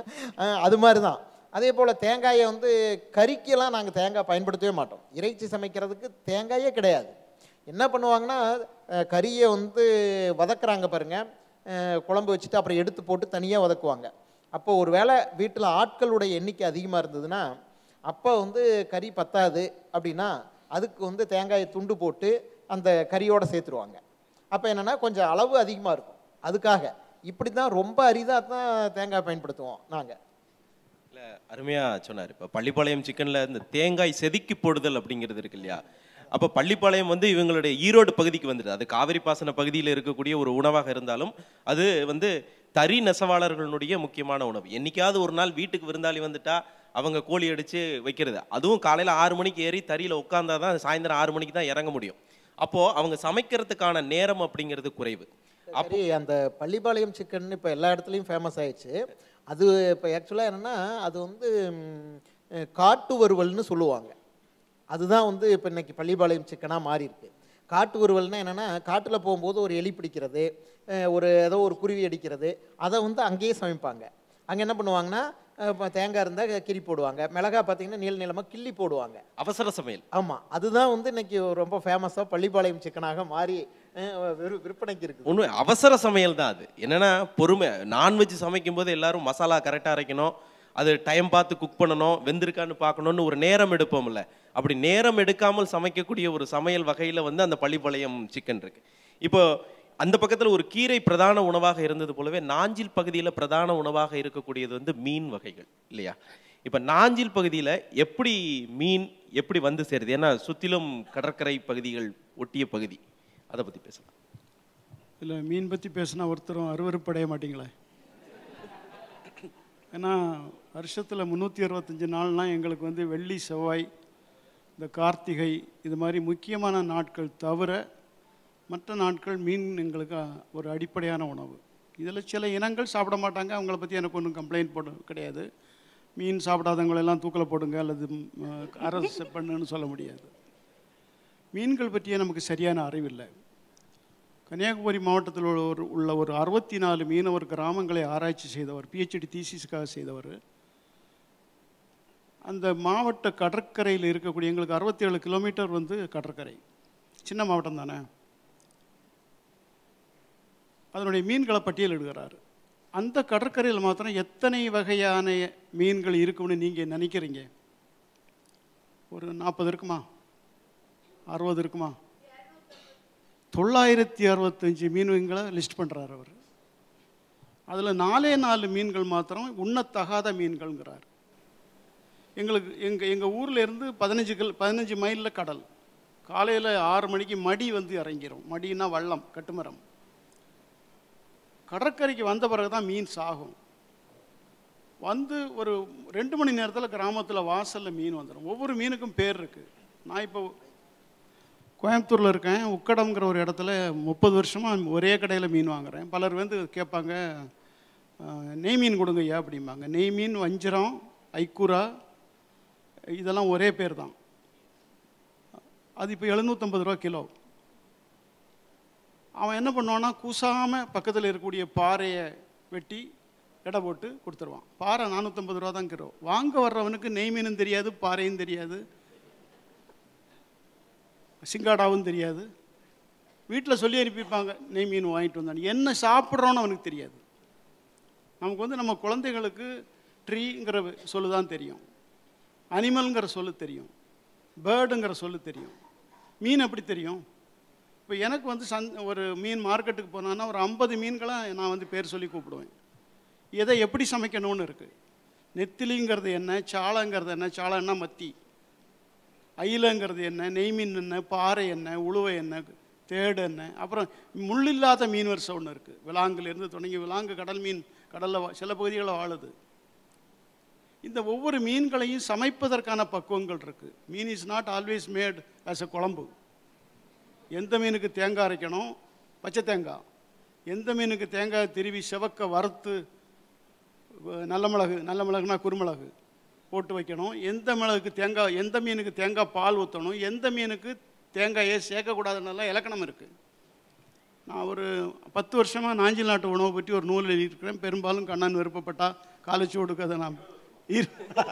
அஹ் அது மாதிரி தான் அதே போல் தேங்காயை வந்து கறிக்கெல்லாம் நாங்கள் தேங்காய் பயன்படுத்தவே மாட்டோம் இறைச்சி சமைக்கிறதுக்கு தேங்காயே கிடையாது என்ன பண்ணுவாங்கன்னா அஹ் கறியை வந்து வதக்குறாங்க பாருங்க அஹ் குழம்பு வச்சுட்டு அப்புறம் எடுத்து போட்டு தனியாக வதக்குவாங்க அப்போ ஒரு வேளை வீட்டில் ஆட்களுடைய எண்ணிக்கை அதிகமாக இருந்ததுன்னா அப்போ வந்து கறி பத்தாது அப்படின்னா அதுக்கு வந்து தேங்காயை துண்டு போட்டு அந்த கறியோட சேர்த்துருவாங்க அப்போ என்னென்னா கொஞ்சம் அளவு அதிகமாக இருக்கும் அதுக்காக இப்படி தான் ரொம்ப அரிதாக தான் தேங்காய் பயன்படுத்துவோம் நாங்கள் இல்ல அருமையா சொன்னார் இப்போ பள்ளிப்பாளையம் சிக்கன்ல இந்த தேங்காய் செதுக்கி போடுதல் அப்படிங்கிறது இருக்கு இல்லையா அப்போ பள்ளிப்பாளையம் வந்து இவங்களுடைய ஈரோடு பகுதிக்கு வந்துடுது அது காவிரி பாசன பகுதியில் இருக்கக்கூடிய ஒரு உணவாக இருந்தாலும் அது வந்து தறி நெசவாளர்களுடைய முக்கியமான உணவு என்னைக்காவது ஒரு நாள் வீட்டுக்கு விருந்தாளி வந்துட்டா அவங்க கோழி அடிச்சு வைக்கிறது அதுவும் காலையில ஆறு மணிக்கு ஏறி தறியில உட்கார்ந்தாதான் சாயந்தரம் ஆறு மணிக்கு தான் இறங்க முடியும் அப்போ அவங்க சமைக்கிறதுக்கான நேரம் அப்படிங்கிறது குறைவு சரி அந்த பள்ளிப்பாளையம் சிக்கன் இப்போ எல்லா இடத்துலையும் ஃபேமஸ் ஆயிடுச்சு அது இப்போ ஆக்சுவலாக என்னென்னா அது வந்து ம், அஹ், காட்டு வறுவல்னு சொல்லுவாங்க அதுதான் வந்து இப்போ இன்னைக்கு பள்ளிப்பாளையம் சிக்கனாக மாறி இருக்கு காட்டு வறுவல்னா என்னென்னா காட்டில் போகும்போது ஒரு எலி பிடிக்கிறது அஹ், ஒரு ஏதோ ஒரு குருவி அடிக்கிறது அதை வந்து அங்கேயே சமைப்பாங்க அங்கே என்ன பண்ணுவாங்கன்னா அஹ், இப்ப தேங்காய் இருந்தால் கிரி போடுவாங்க மிளகா பார்த்தீங்கன்னா நீள நீளமாக கிள்ளி போடுவாங்க அவசர சமையல் ஆமாம் அதுதான் வந்து இன்னைக்கு ரொம்ப ஃபேமஸாக பள்ளிப்பாளையம் சிக்கனாக மாறி அஹ், விறு- விற்பனைக்கு இருக்குது உண்மை அவசர சமையல் தான் அது என்னன்னா பொறுமை நான்வெஜ் சமைக்கும் போது எல்லாரும் மசாலா கரெக்டாக அரைக்கணும் அது டைம் பார்த்து குக் பண்ணணும் வெந்திருக்கான்னு பார்க்கணும்னு ஒரு நேரம் எடுப்போம்ல அப்படி நேரம் எடுக்காமல் சமைக்கக்கூடிய ஒரு சமையல் வகையில் வந்து அந்த பள்ளிப்பாளையம் சிக்கன் இருக்கு இப்போ அந்த பக்கத்தில் ஒரு கீரை பிரதான உணவாக இருந்தது போலவே நாஞ்சில் பகுதியில் பிரதான உணவாக இருக்கக்கூடியது வந்து மீன் வகைகள் இல்லையா இப்போ நாஞ்சில் பகுதியில் எப்படி மீன் எப்படி வந்து சேருது ஏன்னா சுற்றிலும் கடற்கரை பகுதிகள் ஒட்டிய பகுதி அதை பற்றி பேசலாம் இல்லை மீன் பற்றி பேசினா ஒருத்தரும் அருவருப்படைய மாட்டீங்களே ஏன்னா வருஷத்தில் முந்நூற்றி அறுபத்தஞ்சு நாள்னா எங்களுக்கு வந்து வெள்ளி செவ்வாய் இந்த கார்த்திகை இது மாதிரி முக்கியமான நாட்கள் தவிர மற்ற நாட்கள் மீன் எங்களுக்கு ஒரு அடிப்படையான உணவு இதில் சில இனங்கள் சாப்பிட மாட்டாங்க அவங்கள பற்றி எனக்கு ஒன்றும் கம்ப்ளைண்ட் போட கிடையாது மீன் சாப்பிடாதவங்களெல்லாம் தூக்கில் போடுங்க அல்லது ம், அரசு பண்ணுன்னு சொல்ல முடியாது மீன்கள் பற்றிய நமக்கு சரியான அறிவில்லை கன்னியாகுமரி மாவட்டத்தில் உள்ள ஒரு உள்ள ஒரு அறுபத்தி நாலு மீனவர் கிராமங்களை ஆராய்ச்சி செய்தவர் பிஹெச்டி தீசிஸ்க்காக செய்தவர் அந்த மாவட்ட கடற்கரையில் இருக்கக்கூடிய எங்களுக்கு அறுபத்தி ஏழு கிலோமீட்டர் வந்து கடற்கரை சின்ன மாவட்டம் தானே அதனுடைய மீன்களை பட்டியலிடுகிறார் அந்த கடற்கரையில் மாத்திரம் எத்தனை வகையான மீன்கள் இருக்கும்னு நீங்கள் நினைக்கிறீங்க ஒரு நாற்பது இருக்குமா அறுபது இருக்குமா தொள்ளாயிரத்தி அறுபத்தஞ்சு மீன்களை லிஸ்ட் பண்ணுறார் அவர் அதில் நாலே நாலு மீன்கள் மாத்திரம் உண்ணத்தகாத மீன்கள்ங்கிறார் எங்களுக்கு எங்கள் எங்கள் ஊரில் இருந்து பதினஞ்சு கில் பதினஞ்சு மைலில் கடல் காலையில் ஆறு மணிக்கு மடி வந்து இறங்கிரும் மடின்னா வள்ளம் கட்டுமரம் கடற்கரைக்கு வந்த பிறகு தான் மீன் சாகும் வந்து ஒரு ரெண்டு மணி நேரத்தில் கிராமத்தில் வாசலில் மீன் வந்துடும் ஒவ்வொரு மீனுக்கும் பேர் இருக்குது நான் இப்போ கோயம்புத்தூரில் இருக்கேன் உக்கடம்ங்கிற ஒரு இடத்துல முப்பது வருஷமாக ஒரே கடையில் மீன் வாங்குறேன் பலர் வந்து கேட்பாங்க "அஹ், நெய் மீன் கொடுங்க ஐயா அப்படிம்பாங்க நெய் மீன் வஞ்சிரம் ஐக்கூரா இதெல்லாம் ஒரே பேர் தான் அது இப்போ எழுநூற்றம்பது ரூபா கிலோ அவன் என்ன பண்ணுவான்னா கூசாமல் பக்கத்தில் இருக்கக்கூடிய பாறையை வெட்டி எடை போட்டு கொடுத்துருவான் பாறை நானூற்றம்பது ரூபா தான் கிலோ வாங்க வர்றவனுக்கு நெய் மீனும் தெரியாது பாறையும் தெரியாது சிங்காடாவும் தெரியாது வீட்டில் சொல்லி அனுப்பிப்பாங்க நெய் மீன் வாங்கிட்டு வந்தான் என்ன சாப்பிட்றோன்னு அவனுக்கு தெரியாது நமக்கு வந்து நம்ம குழந்தைகளுக்கு ட்ரீங்கிற சொல்லு தான் தெரியும் அனிமல்ங்கிற சொல்லு தெரியும் பேர்டுங்கிற சொல்லு தெரியும் மீன் எப்படி தெரியும் இப்போ எனக்கு வந்து சந் ஒரு மீன் மார்க்கெட்டுக்கு போனான்னா ஒரு ஐம்பது மீன்களை நான் வந்து பேர் சொல்லி கூப்பிடுவேன் எதை எப்படி சமைக்கணும்னு இருக்குது நெத்திலிங்கிறது என்ன சாளைங்கிறது என்ன சாளைன்னா மத்தி அயிலங்கிறது என்ன நெய் மீன் என்ன பாறை என்ன உழுவை என்ன தேடு என்ன அப்புறம் முள் இல்லாத மீன் வரிசை ஒன்று இருக்குது விலாங்குலேருந்து தொடங்கி விலாங்கு கடல் மீன் கடலில் சில பகுதிகளில் வாழுது இந்த ஒவ்வொரு மீன்களையும் சமைப்பதற்கான பக்குவங்கள் இருக்குது meen is not always made as a kuzhambu எந்த மீனுக்கு தேங்காய் அரைக்கணும் பச்சை தேங்காய் எந்த மீனுக்கு தேங்காய் திருவி செவக்க வறுத்து வ- நல்ல மிளகு நல்ல மிளகுனா குறுமிளகு போட்டு வைக்கணும் எந்த மிளகுக்கு தேங்காய் எந்த மீனுக்கு தேங்காய் பால் ஊற்றணும் எந்த மீனுக்கு தேங்காயை சேர்க்கக்கூடாதுன்னெல்லாம் இலக்கணம் இருக்குது நான் ஒரு பத்து வருஷமாக நாஞ்சில் நாட்டு உணவை பற்றி ஒரு நூல் எழுதியிருக்கிறேன் பெரும்பாலும் கண்ணன் விருப்பப்பட்டா காலச்சுவடுக்கு அதை நான் இரு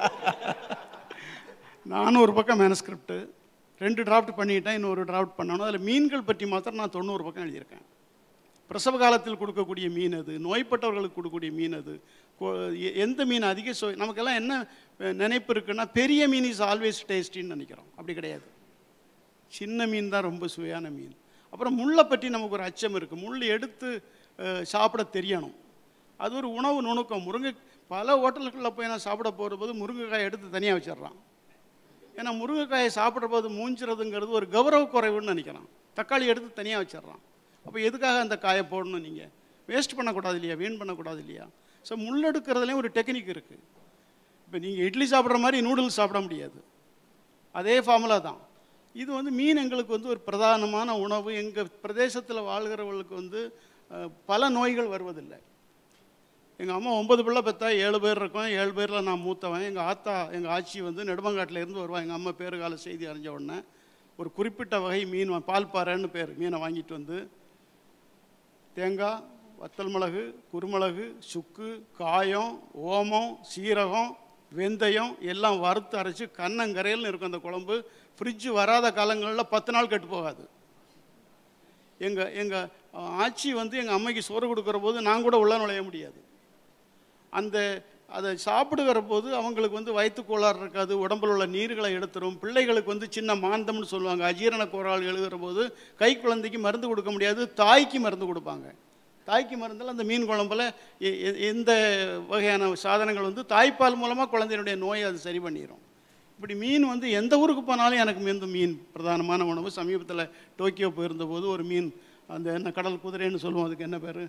நானும் ஒரு பக்கம் மேனஸ்கிரிப்ட் ரெண்டு டிராஃப்ட் பண்ணிட்டேன் இன்னொரு டிராஃப்ட் பண்ணணும் அதில் மீன்கள் பற்றி மாத்திரம் நான் தொண்ணூறு பக்கம் எழுதியிருக்கேன் பிரசவ காலத்தில் கொடுக்கக்கூடிய மீன் அது நோய்பட்டவர்களுக்கு கொடுக்கக்கூடிய மீன் அது கொ- எ- எந்த மீன் அதிக சுவை நமக்கெல்லாம் என்ன அஹ், நினைப்பு இருக்குன்னா பெரிய மீன் இஸ் ஆல்வேஸ் டேஸ்டின்னு நினைக்கிறோம் அப்படி கிடையாது சின்ன மீன் தான் ரொம்ப சுவையான மீன் அப்புறம் முள்ளை பற்றி நமக்கு ஒரு அச்சம் இருக்குது முள் எடுத்து அஹ், சாப்பிட தெரியணும் அது ஒரு உணவு நுணுக்கம் முருங்கை பல ஹோட்டல்களில் போய் நான் சாப்பிட போகிற போது முருங்கைக்காயை எடுத்து தனியாக வச்சிடுறான் ஏன்னா முருங்கைக்காயை சாப்பிட்ற போது மூஞ்சுறதுங்கிறது ஒரு கௌரவ குறைவுன்னு நினைக்கிறான் தக்காளி எடுத்து தனியாக வச்சிடுறான் அப்போ எதுக்காக அந்த காயை போடணும் நீங்கள் வேஸ்ட் பண்ணக்கூடாது இல்லையா வீண் பண்ணக்கூடாது இல்லையா ஸோ முள் எடுக்கிறதுலேயும் ஒரு டெக்னிக் இருக்குது இப்போ நீங்கள் இட்லி சாப்பிட்ற மாதிரி நூடுல்ஸ் சாப்பிட முடியாது அதே ஃபார்முலா தான் இது வந்து மீன் எங்களுக்கு வந்து ஒரு பிரதானமான உணவு எங்கள் பிரதேசத்தில் வாழ்கிறவர்களுக்கு வந்து அஹ், பல நோய்கள் வருவதில்லை எங்கள் அம்மா ஒன்பது பிள்ளை பெற்றா ஏழு பேர் இருக்கோம் ஏழு பேரில் நான் மூத்தவன் எங்கள் ஆத்தா எங்கள் ஆச்சி வந்து நெடுமங்காட்டில் இருந்து வருவான் எங்கள் அம்மா பேரு கால செய்தி அறிஞ்ச உடனே ஒரு குறிப்பிட்ட வகை மீன் வா- பால்பாறைன்னு பேர் மீனை வாங்கிட்டு வந்து தேங்காய் வத்தல் மிளகு குருமிளகு சுக்கு காயம் ஓமம் சீரகம் வெந்தயம் எல்லாம் வறுத்து அரைச்சி கண்ணங்கரையல்னு இருக்கும் அந்த குழம்பு ஃப்ரிட்ஜ் வராத காலங்களில் பத்து நாள் கெட்டு போகாது எங்கள் எங்கள் ஆச்சி வந்து எங்கள் அம்மைக்கு சோறு கொடுக்குற போது நான் கூட உள்ள நுழைய முடியாது அந்த அதை சாப்பிடுகிற போது அவங்களுக்கு வந்து வயிற்றுக் கோளாறு இருக்காது உடம்புல உள்ள நீர்களை எடுத்துரும் பிள்ளைகளுக்கு வந்து சின்ன மாந்தம்னு சொல்லுவாங்க அஜீரண கோளாறு எழுகிற போது கை குழந்தைக்கு மருந்து கொடுக்க முடியாது தாய்க்கு மருந்து கொடுப்பாங்க தாய்க்கு மருந்தில் அந்த மீன் குழம்புல எ- எ- எந்த வகையான சாதனங்கள் வந்து தாய்ப்பால் மூலமாக குழந்தையினுடைய நோயை அது சரி பண்ணிடும் இப்படி மீன் வந்து எந்த ஊருக்கு போனாலும் எனக்கு மீந்து மீன் பிரதானமான உணவு சமீபத்தில் டோக்கியோ போயிருந்த போது ஒரு மீன் அந்த என்ன கடல் குதிரைன்னு சொல்லுவோம் அதுக்கு என்ன பேர்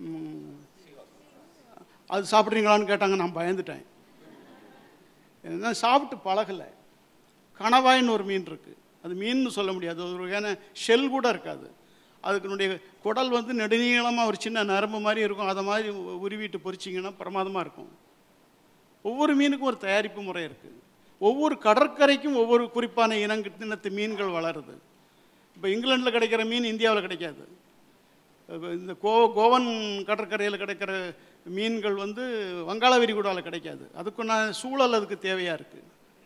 அது சாப்பிட்றீங்களான்னு கேட்டாங்க நான் பயந்துட்டேன் ஏன்னா சாப்பிட்டு பழகலை கணவாய்ன்னு ஒரு மீன் இருக்குது அது மீன்னு சொல்ல முடியாது அது ஒரு வகையான ஷெல் கூட இருக்காது அதுக்குனுடைய குடல் வந்து நெடுநீளமாக ஒரு சின்ன நரம்பு மாதிரி இருக்கும் அதை மாதிரி உ- உருவிட்டு பொரிச்சிங்கன்னா பிரமாதமாக இருக்கும் ஒவ்வொரு மீனுக்கும் ஒரு தயாரிப்பு முறை இருக்குது ஒவ்வொரு கடற்கரைக்கும் ஒவ்வொரு குறிப்பான இனங்க இனத்து மீன்கள் வளருது இப்போ இங்கிலாண்டில் கிடைக்கிற மீன் இந்தியாவில் கிடைக்காது இப்ப இந்த கோ கோவன் கடற்கரையில் கிடைக்கிற மீன்கள் வந்து வங்காள விரிகுடாவில் கிடைக்காது அதுக்குன்னா சூழல் அதுக்கு தேவையாக இருக்குது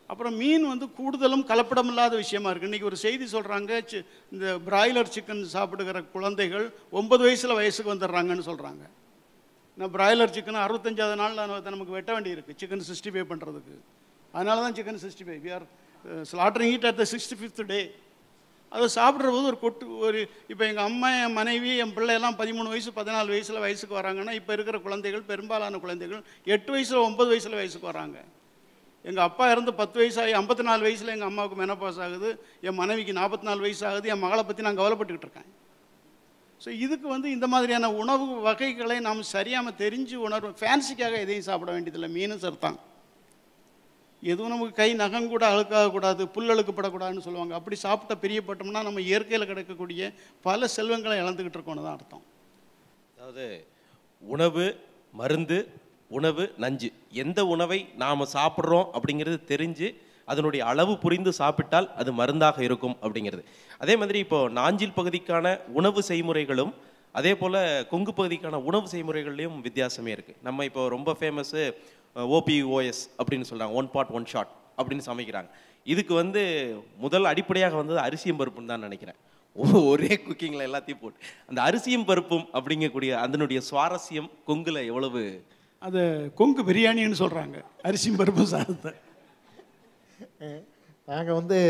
அப்புறம் மீன் வந்து கூடுதலும் கலப்படம் இல்லாத விஷயமா இருக்குது இன்றைக்கி ஒரு செய்தி சொல்கிறாங்க இந்த பிராய்லர் சிக்கன் சாப்பிடுகிற குழந்தைகள் ஒன்பது வயசில் வயசுக்கு வந்துடுறாங்கன்னு சொல்கிறாங்க நான் பிராய்லர் சிக்கன் அறுபத்தஞ்சாவது நாள் நான் அதை நமக்கு வெட்ட வேண்டியிருக்கு சிக்கன் சிக்ஸ்டி ஃபைவ் பண்ணுறதுக்கு அதனால தான் chicken sixty five we are slaughtering it at the sixty fifth day அதை சாப்பிட்ற போது ஒரு கொட்டு ஒரு இப்போ எங்கள் அம்மா என் மனைவி என் பிள்ளை எல்லாம் பதிமூணு வயசு பதினாலு வயசில் வயசுக்கு வராங்கன்னா இப்போ இருக்கிற குழந்தைகள் பெரும்பாலான குழந்தைகள் எட்டு வயசில் ஒன்பது வயசில் வயசுக்கு வராங்க எங்கள் அப்பா இறந்து பத்து வயசாகி ஐம்பத்தி நாலு வயசில் எங்கள் அம்மாவுக்கு மெனப்பாஸ் ஆகுது என் மனைவிக்கு நாற்பத்தி நாலு வயசு ஆகுது என் மகளை பற்றி நான் கவலைப்பட்டுக்கிட்டு இருக்கேன் ஸோ இதுக்கு வந்து இந்த மாதிரியான உணவு வகைகளை நாம் சரியாமல் தெரிஞ்சு உணர்வு ஃபேன்சிக்காக எதையும் சாப்பிட வேண்டியதில்லை மீனும் சர்த்தான் எதுவும் நமக்கு கை நகம் கூட அழுக்காகக்கூடாது புல் அழுக்கப்படக்கூடாதுன்னு சொல்லுவாங்க அப்படி சாப்பிட்ட பிரியப்பட்டோம்னா நம்ம இயற்கையில் கிடைக்கக்கூடிய பல செல்வங்களை இழந்துக்கிட்டு இருக்கோன்னு தான் அர்த்தம் அதாவது உணவு மருந்து உணவு நஞ்சு எந்த உணவை நாம் சாப்பிட்றோம் அப்படிங்கிறது தெரிஞ்சு அதனுடைய அளவு புரிந்து சாப்பிட்டால் அது மருந்தாக இருக்கும் அப்படிங்கிறது அதே மாதிரி இப்போ நாஞ்சில் பகுதிக்கான உணவு செய்முறைகளும் அதே போல் கொங்கு பகுதிக்கான உணவு செய்முறைகள்லையும் வித்தியாசமே இருக்குது நம்ம இப்போ ரொம்ப ஃபேமஸ்ஸு ஓபிஓஎஸ் அப்படின்னு சொல்கிறாங்க ஒன் பாட் ஒன் ஷாட் அப்படின்னு சமைக்கிறாங்க இதுக்கு வந்து முதல் அடிப்படையாக வந்தது அரிசியும் பருப்புன்னு தான் நினைக்கிறேன் ஒ- ஒரே குக்கிங்கில் எல்லாத்தையும் போட்டு அந்த அரிசியும் பருப்பும் அப்படிங்கக்கூடிய அதனுடைய சுவாரஸ்யம் கொங்குல எவ்வளவு அது கொங்கு பிரியாணின்னு சொல்கிறாங்க அரிசி பருப்பு சாதத்தை நாங்கள் வந்து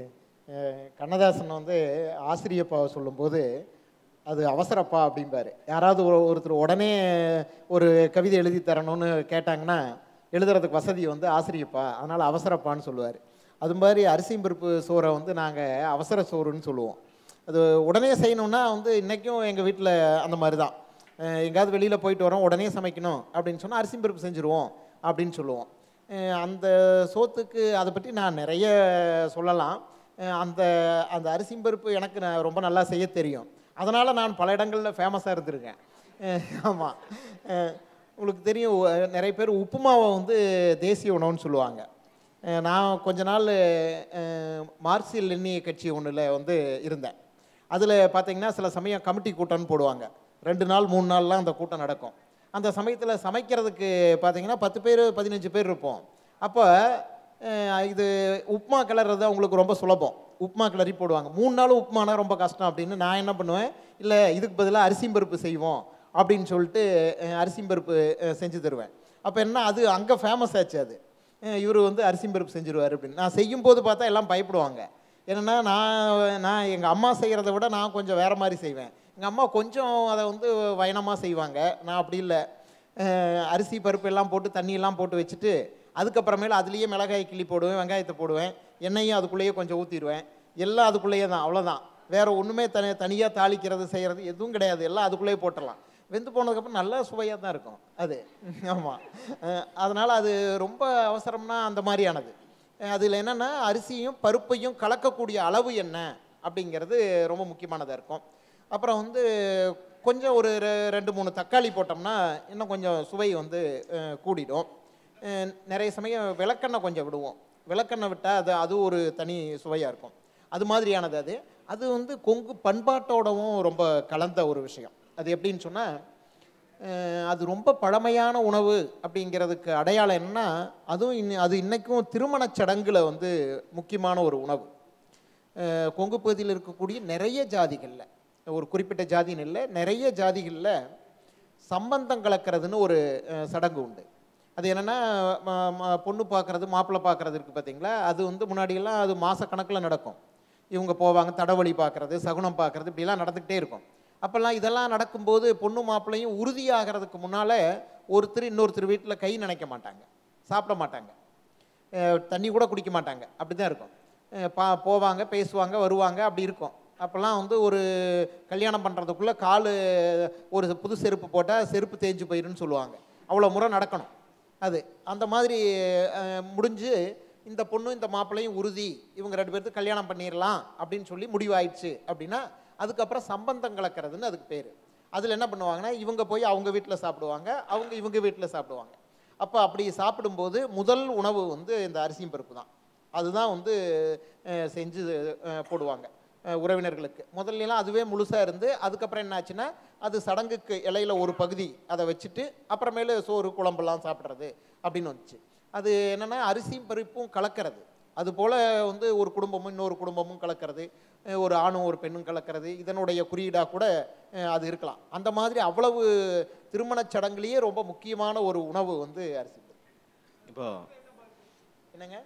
அஹ், கண்ணதாசன் வந்து ஆசிரியப்பாவை சொல்லும்போது அது அவசரப்பா அப்படிம்பாரு யாராவது ஒரு ஒருத்தர் உடனே ஒரு கவிதை எழுதி தரணும்னு கேட்டாங்கன்னா எழுதுறதுக்கு வசதி வந்து ஆசிரியப்பா அதனால் அவசரப்பான்னு சொல்லுவார் அது மாதிரி அரிசியும் பருப்பு சோறை வந்து நாங்கள் அவசர சோறுன்னு சொல்லுவோம் அது உடனே செய்யணும்னா வந்து இன்றைக்கும் எங்கள் வீட்டில் அந்த மாதிரி தான் அஹ் எங்கேயாவது வெளியில் போயிட்டு வரோம் உடனே சமைக்கணும் அப்படின்னு சொன்னால் அரிசி பருப்பு செஞ்சுருவோம் அப்படின்னு சொல்லுவோம் அஹ் அந்த சோத்துக்கு அதை பற்றி நான் நிறைய சொல்லலாம் அஹ் அந்த அந்த அரிசி பருப்பு எனக்கு நான் ரொம்ப நல்லா செய்ய தெரியும் அதனால் நான் பல இடங்களில் ஃபேமஸாக இருந்திருக்கேன் ஆமாம் உங்களுக்கு தெரியும் உ- நிறைய பேர் உப்புமாவை வந்து தேசிய உணவுன்னு சொல்லுவாங்க அஹ் நான் கொஞ்ச நாள் அஹ், மார்க்சியல் லென்னிய கட்சி ஒன்றில் வந்து இருந்தேன் அதில் பார்த்தீங்கன்னா சில சமயம் கமிட்டி கூட்டம்னு போடுவாங்க ரெண்டு நாள் மூணு நாள்லாம் அந்த கூட்டம் நடக்கும் அந்த சமயத்தில் சமைக்கிறதுக்கு பார்த்தீங்கன்னா பத்து பேர் பதினஞ்சு பேர் இருப்போம் அப்போ அஹ், இது உப்புமா கிளறது அவங்களுக்கு ரொம்ப சுலபம் உப்புமா கிளறி போடுவாங்க மூணு நாள் உப்புமானா ரொம்ப கஷ்டம் அப்படின்னு நான் என்ன பண்ணுவேன் இல்லை இதுக்கு பதிலாக அரிசி பருப்பு செய்வோம் அப்படின்னு சொல்லிட்டு அஹ், அரிசி பருப்பு அஹ், செஞ்சு தருவேன் அப்போ என்ன அது அங்கே ஃபேமஸ் ஆச்சு அது இவர் வந்து அரிசி பருப்பு செஞ்சுருவார் அப்படின்னு நான் செய்யும்போது பார்த்தா எல்லாம் பயப்படுவாங்க என்னென்னா நான் நான் எங்கள் அம்மா செய்கிறத விட நான் கொஞ்சம் வேறு மாதிரி செய்வேன் எங்கள் அம்மா கொஞ்சம் அதை வந்து வயனமாக செய்வாங்க நான் அப்படி இல்லை அஹ் அரிசி பருப்பு எல்லாம் போட்டு தண்ணியெல்லாம் போட்டு வச்சுட்டு அதுக்கப்புறமேல அதுலேயே மிளகாய் கிள்ளி போடுவேன் வெங்காயத்தை போடுவேன் எண்ணெயும் அதுக்குள்ளேயே கொஞ்சம் ஊற்றிடுவேன் எல்லாம் அதுக்குள்ளேயே தான் அவ்வளோதான் வேறு ஒன்றுமே தனி தனியாக தாளிக்கிறது செய்கிறது எதுவும் கிடையாது எல்லாம் அதுக்குள்ளேயே போட்டுடலாம் வெந்து போனதுக்கப்புறம் நல்லா சுவையாக தான் இருக்கும் அது ஆமாம் அதனால் அது ரொம்ப அவசரம்னா அந்த மாதிரியானது அதில் என்னென்னா அரிசியும் பருப்பையும் கலக்கக்கூடிய அளவு என்ன அப்படிங்கிறது ரொம்ப முக்கியமானதாக இருக்கும் அப்புறம் வந்து கொஞ்சம் ஒரு ரெ- ரெண்டு மூணு தக்காளி போட்டோம்னா இன்னும் கொஞ்சம் சுவை வந்து அஹ், கூடிடும் அஹ், நிறைய சமயம் விளக்கெண்ணெய் கொஞ்சம் விடுவோம் விளக்கெண்ணெய் விட்டால் அது அது ஒரு தனி சுவையாக இருக்கும் அது மாதிரியானது அது அது வந்து கொங்கு பண்பாட்டோடவும் ரொம்ப கலந்த ஒரு விஷயம் அது எப்படின்னு சொன்னால் அது ரொம்ப பழமையான உணவு அப்படிங்கிறதுக்கு அடையாளம் என்னன்னா அதுவும் இன்னி அது இன்றைக்கும் திருமணச் சடங்குல வந்து முக்கியமான ஒரு உணவு அஹ் கொங்கு பகுதியில் இருக்கக்கூடிய நிறைய ஜாதிகளில் ஒரு குறிப்பிட்ட ஜாதின்னு இல்லை நிறைய ஜாதிகளில் சம்பந்தம் கலக்கிறதுன்னு ஒரு அஹ், சடங்கு உண்டு அது என்னென்னா பொண்ணு பார்க்குறது மாப்பிள்ளை பார்க்குறது இருக்குது பார்த்தீங்களா அது வந்து முன்னாடியெல்லாம் அது மாதக்கணக்கில் நடக்கும் இவங்க போவாங்க தடவழி பார்க்குறது சகுனம் பார்க்குறது இப்படிலாம் நடந்துக்கிட்டே இருக்கும் அப்போல்லாம் இதெல்லாம் நடக்கும்போது பொண்ணு மாப்பிள்ளையும் உறுதியாகிறதுக்கு முன்னால் ஒருத்தர் இன்னொருத்தர் வீட்டில் கை நினைக்க மாட்டாங்க சாப்பிட மாட்டாங்க அஹ் தண்ணி கூட குடிக்க மாட்டாங்க அப்படி தான் இருக்கும் அஹ் பா போவாங்க பேசுவாங்க வருவாங்க அப்படி இருக்கும் அப்போல்லாம் வந்து ஒரு கல்யாணம் பண்ணுறதுக்குள்ளே கால் ஒரு புது செருப்பு போட்டால் செருப்பு தேஞ்சு போயிருன்னு சொல்லுவாங்க அவ்வளோ முறை நடக்கணும் அது அந்த மாதிரி அஹ், முடிஞ்சு இந்த பொண்ணு இந்த மாப்பிள்ளையும் உறுதி இவங்க ரெண்டு பேர்த்துக்கு கல்யாணம் பண்ணிடலாம் அப்படின்னு சொல்லி முடிவாயிடுச்சு அப்படின்னா அதுக்கப்புறம் சம்பந்தம் கலக்கிறதுன்னு அதுக்கு பேர் அதில் என்ன பண்ணுவாங்கன்னா இவங்க போய் அவங்க வீட்டில் சாப்பிடுவாங்க அவங்க இவங்க வீட்டில் சாப்பிடுவாங்க அப்போ அப்படி சாப்பிடும்போது முதல் உணவு வந்து இந்த அரிசியும் பருப்பு தான் அதுதான் வந்து அஹ், செஞ்சு அஹ், போடுவாங்க அஹ், உறவினர்களுக்கு முதல்லலாம் அதுவே முழுசாக இருந்து அதுக்கப்புறம் என்னாச்சுன்னா அது சடங்குக்கு இலையில ஒரு பகுதி அதை வச்சுட்டு அப்புறமேலு சோறு குழம்புலாம் சாப்பிட்றது அப்படின்னு வந்துச்சு அது என்னென்னா அரிசியும் பருப்பும் கலக்கிறது அதுபோல் வந்து ஒரு குடும்பமும் இன்னொரு குடும்பமும் கலக்கிறது அஹ் ஒரு ஆணும் ஒரு பெண்ணும் கலக்கிறது இதனுடைய குறியீடாக கூட அஹ் அது இருக்கலாம் அந்த மாதிரி அவ்வளவு திருமணச் சடங்குலேயே ரொம்ப முக்கியமான ஒரு உணவு வந்து அரிசி பருப்பு. இப்போ என்னங்க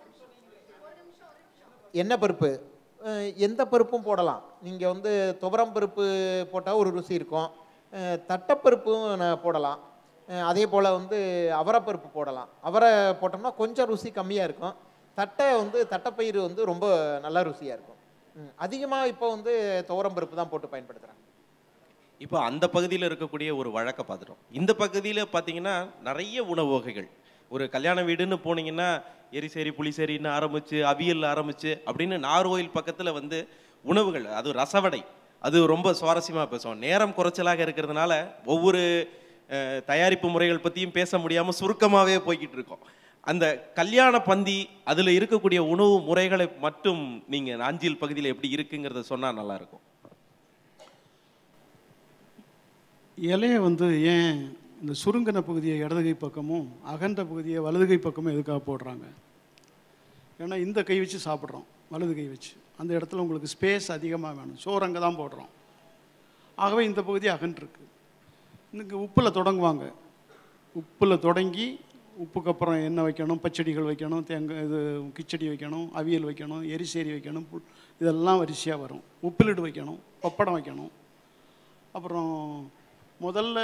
என்ன பருப்பு அஹ் எந்த பருப்பும் போடலாம் நீங்கள் வந்து துவரம் பருப்பு போட்டால் ஒரு ருசி இருக்கும் அஹ் தட்டைப்பருப்பும் ந- போடலாம் அஹ் அதே போல் வந்து அவரைப்பருப்பு போடலாம் அவரை போட்டோம்னா கொஞ்சம் ருசி கம்மியாக இருக்கும் தட்டை வந்து தட்டைப்பயிறு வந்து ரொம்ப நல்ல ருசியாக இருக்கும் அதிகமாக இப்போ வந்து துவரம் பருப்பு தான் போட்டு பயன்படுத்துகிறாங்க இப்போ அந்த பகுதியில் இருக்கக்கூடிய ஒரு வழக்கை பார்த்துட்டோம் இந்த பகுதியில் பார்த்தீங்கன்னா நிறைய உணவு வகைகள் ஒரு கல்யாண வீடுன்னு போனீங்கன்னா எரிசேரி புளிசேரின்னு ஆரம்பிச்சு அவியல் ஆரம்பிச்சு அப்படின்னு நார்கோயில் பக்கத்தில் வந்து உணவுகள் அது ரசவடை அது ரொம்ப சுவாரஸ்யமாக பேசுவோம் நேரம் குறைச்சலாக இருக்கிறதுனால ஒவ்வொரு அஹ், தயாரிப்பு முறைகள் பற்றியும் பேச முடியாமல் சுருக்கமாகவே போய்கிட்டு இருக்கோம் அந்த கல்யாண பந்தி அதில் இருக்கக்கூடிய உணவு முறைகளை மட்டும் நீங்கள் நாஞ்சில் பகுதியில் எப்படி இருக்குங்கிறத சொன்னால் நல்லாயிருக்கும் இலையை வந்து ஏன் இந்த சுருங்கின பகுதியை இடதுகை பக்கமும் அகன்ற பகுதியை வலதுகை பக்கமும் எதுக்காக போடுறாங்க ஏன்னா இந்த கை வச்சு சாப்பிட்றோம் வலது கை வச்சு அந்த இடத்துல உங்களுக்கு ஸ்பேஸ் அதிகமாக வேணும் சோறு அங்கே தான் போடுறோம் ஆகவே இந்த பகுதி அகன்றிருக்கு இன்னைக்கு உப்பில் தொடங்குவாங்க உப்பில் தொடங்கி உப்புக்கு அப்புறம் எண்ணெய் வைக்கணும் பச்சடிகள் வைக்கணும் தேங்காய் இது கிச்சடி வைக்கணும் அவியல் வைக்கணும் எரிசேரி வைக்கணும் புல் இதெல்லாம் வரிசையாக வரும் உப்பிலிடு வைக்கணும் பப்படம் வைக்கணும் அப்புறம் முதல்ல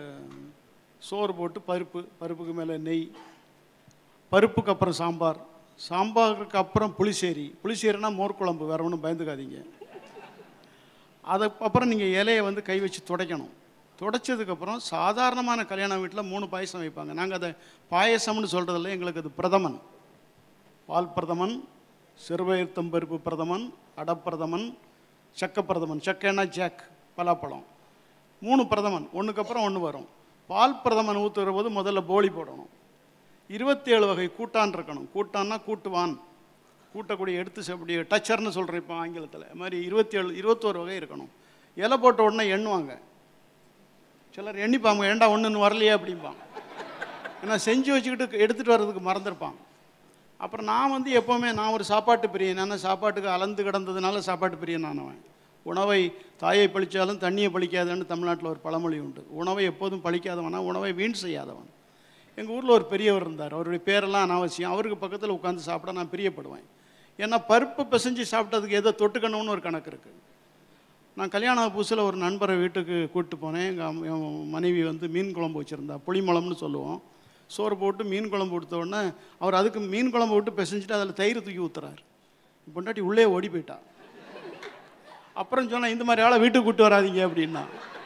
சோறு போட்டு பருப்பு பருப்புக்கு மேலே நெய் பருப்புக்கு அப்புறம் சாம்பார் சாம்பாருக்கு அப்புறம் புளிசேரி புளிசேரினா மோர் குழம்பு வேற ஒன்றும் பயந்துக்காதீங்க அதுக்கப்புறம் நீங்கள் இலையை வந்து கை வச்சு துடைக்கணும் துடைச்சதுக்கப்புறம் சாதாரணமான கல்யாண வீட்டில் மூணு பாயசம் வைப்பாங்க நாங்கள் அதை பாயசம்னு சொல்கிறதில்ல எங்களுக்கு அது பிரதமன் பால் பிரதமன் சிறுபயிர்த்தம் பருப்பு பிரதமன் அடப்பிரதமன் சக்க பிரதமன் சக்கைன்னா ஜாக் பலாப்பழம் மூணு பிரதமன் ஒன்றுக்கு அப்புறம் ஒன்று வரும் பால் பிரதமன் ஊற்றுற போது முதல்ல போலி போடணும் இருபத்தேழு வகை கூட்டான் இருக்கணும் கூட்டான்னா கூட்டுவான் கூட்டக்கூடிய எடுத்து சாப்பிடிய டச்சர்னு சொல்கிறேன் இப்போ ஆங்கிலத்தில் அது மாதிரி இருபத்தேழு இருபத்தோரு வகை இருக்கணும் இலை போட்ட உடனே எண்ணுவாங்க சிலர் எண்ணிப்பாங்க ஏண்டா ஒன்றுன்னு வரலையே அப்படிம்பாங்க ஏன்னா செஞ்சு வச்சுக்கிட்டு எடுத்துகிட்டு வர்றதுக்கு மறந்துருப்பாங்க அப்புறம் நான் வந்து எப்போவுமே நான் ஒரு சாப்பாட்டு பிரியன் நான் சாப்பாட்டுக்கு அலந்து கிடந்ததுனால சாப்பாட்டு பிரியன் நானவன் உணவை தாயை பழிச்சாலும் தண்ணியை பழிக்காதன்னு தமிழ்நாட்டில் ஒரு பழமொழி உண்டு உணவை எப்போதும் பழிக்காதவனா உணவை வீண் செய்யாதவன் எங்கள் ஊரில் ஒரு பெரியவர் இருந்தார் அவருடைய பேரெல்லாம் அனாவசியம் அவருக்கு பக்கத்தில் உட்காந்து சாப்பிட நான் பிரியப்படுவேன் ஏன்னா பருப்பு பிசைஞ்சு சாப்பிட்டதுக்கு ஏதோ தொட்டுக்கணும்னு ஒரு கணக்கு இருக்குது நான் கல்யாண புதுசில் ஒரு நண்பரை வீட்டுக்கு கூப்பிட்டு போனேன் எங்கள் மனைவி வந்து மீன் குழம்பு வச்சுருந்தா புளிமளம்னு சொல்லுவோம் சோறு போட்டு மீன் குழம்பு கொடுத்த உடனே அவர் அதுக்கு மீன் குழம்பு விட்டு பிசைஞ்சிட்டு அதில் தயிர் தூக்கி ஊத்துறாரு பொண்டாட்டி உள்ளே ஓடி போயிட்டா அப்புறம் சொன்னா இந்த மாதிரி ஆளை வீட்டுக்கு கூட்டு வராதீங்க அப்படின்னா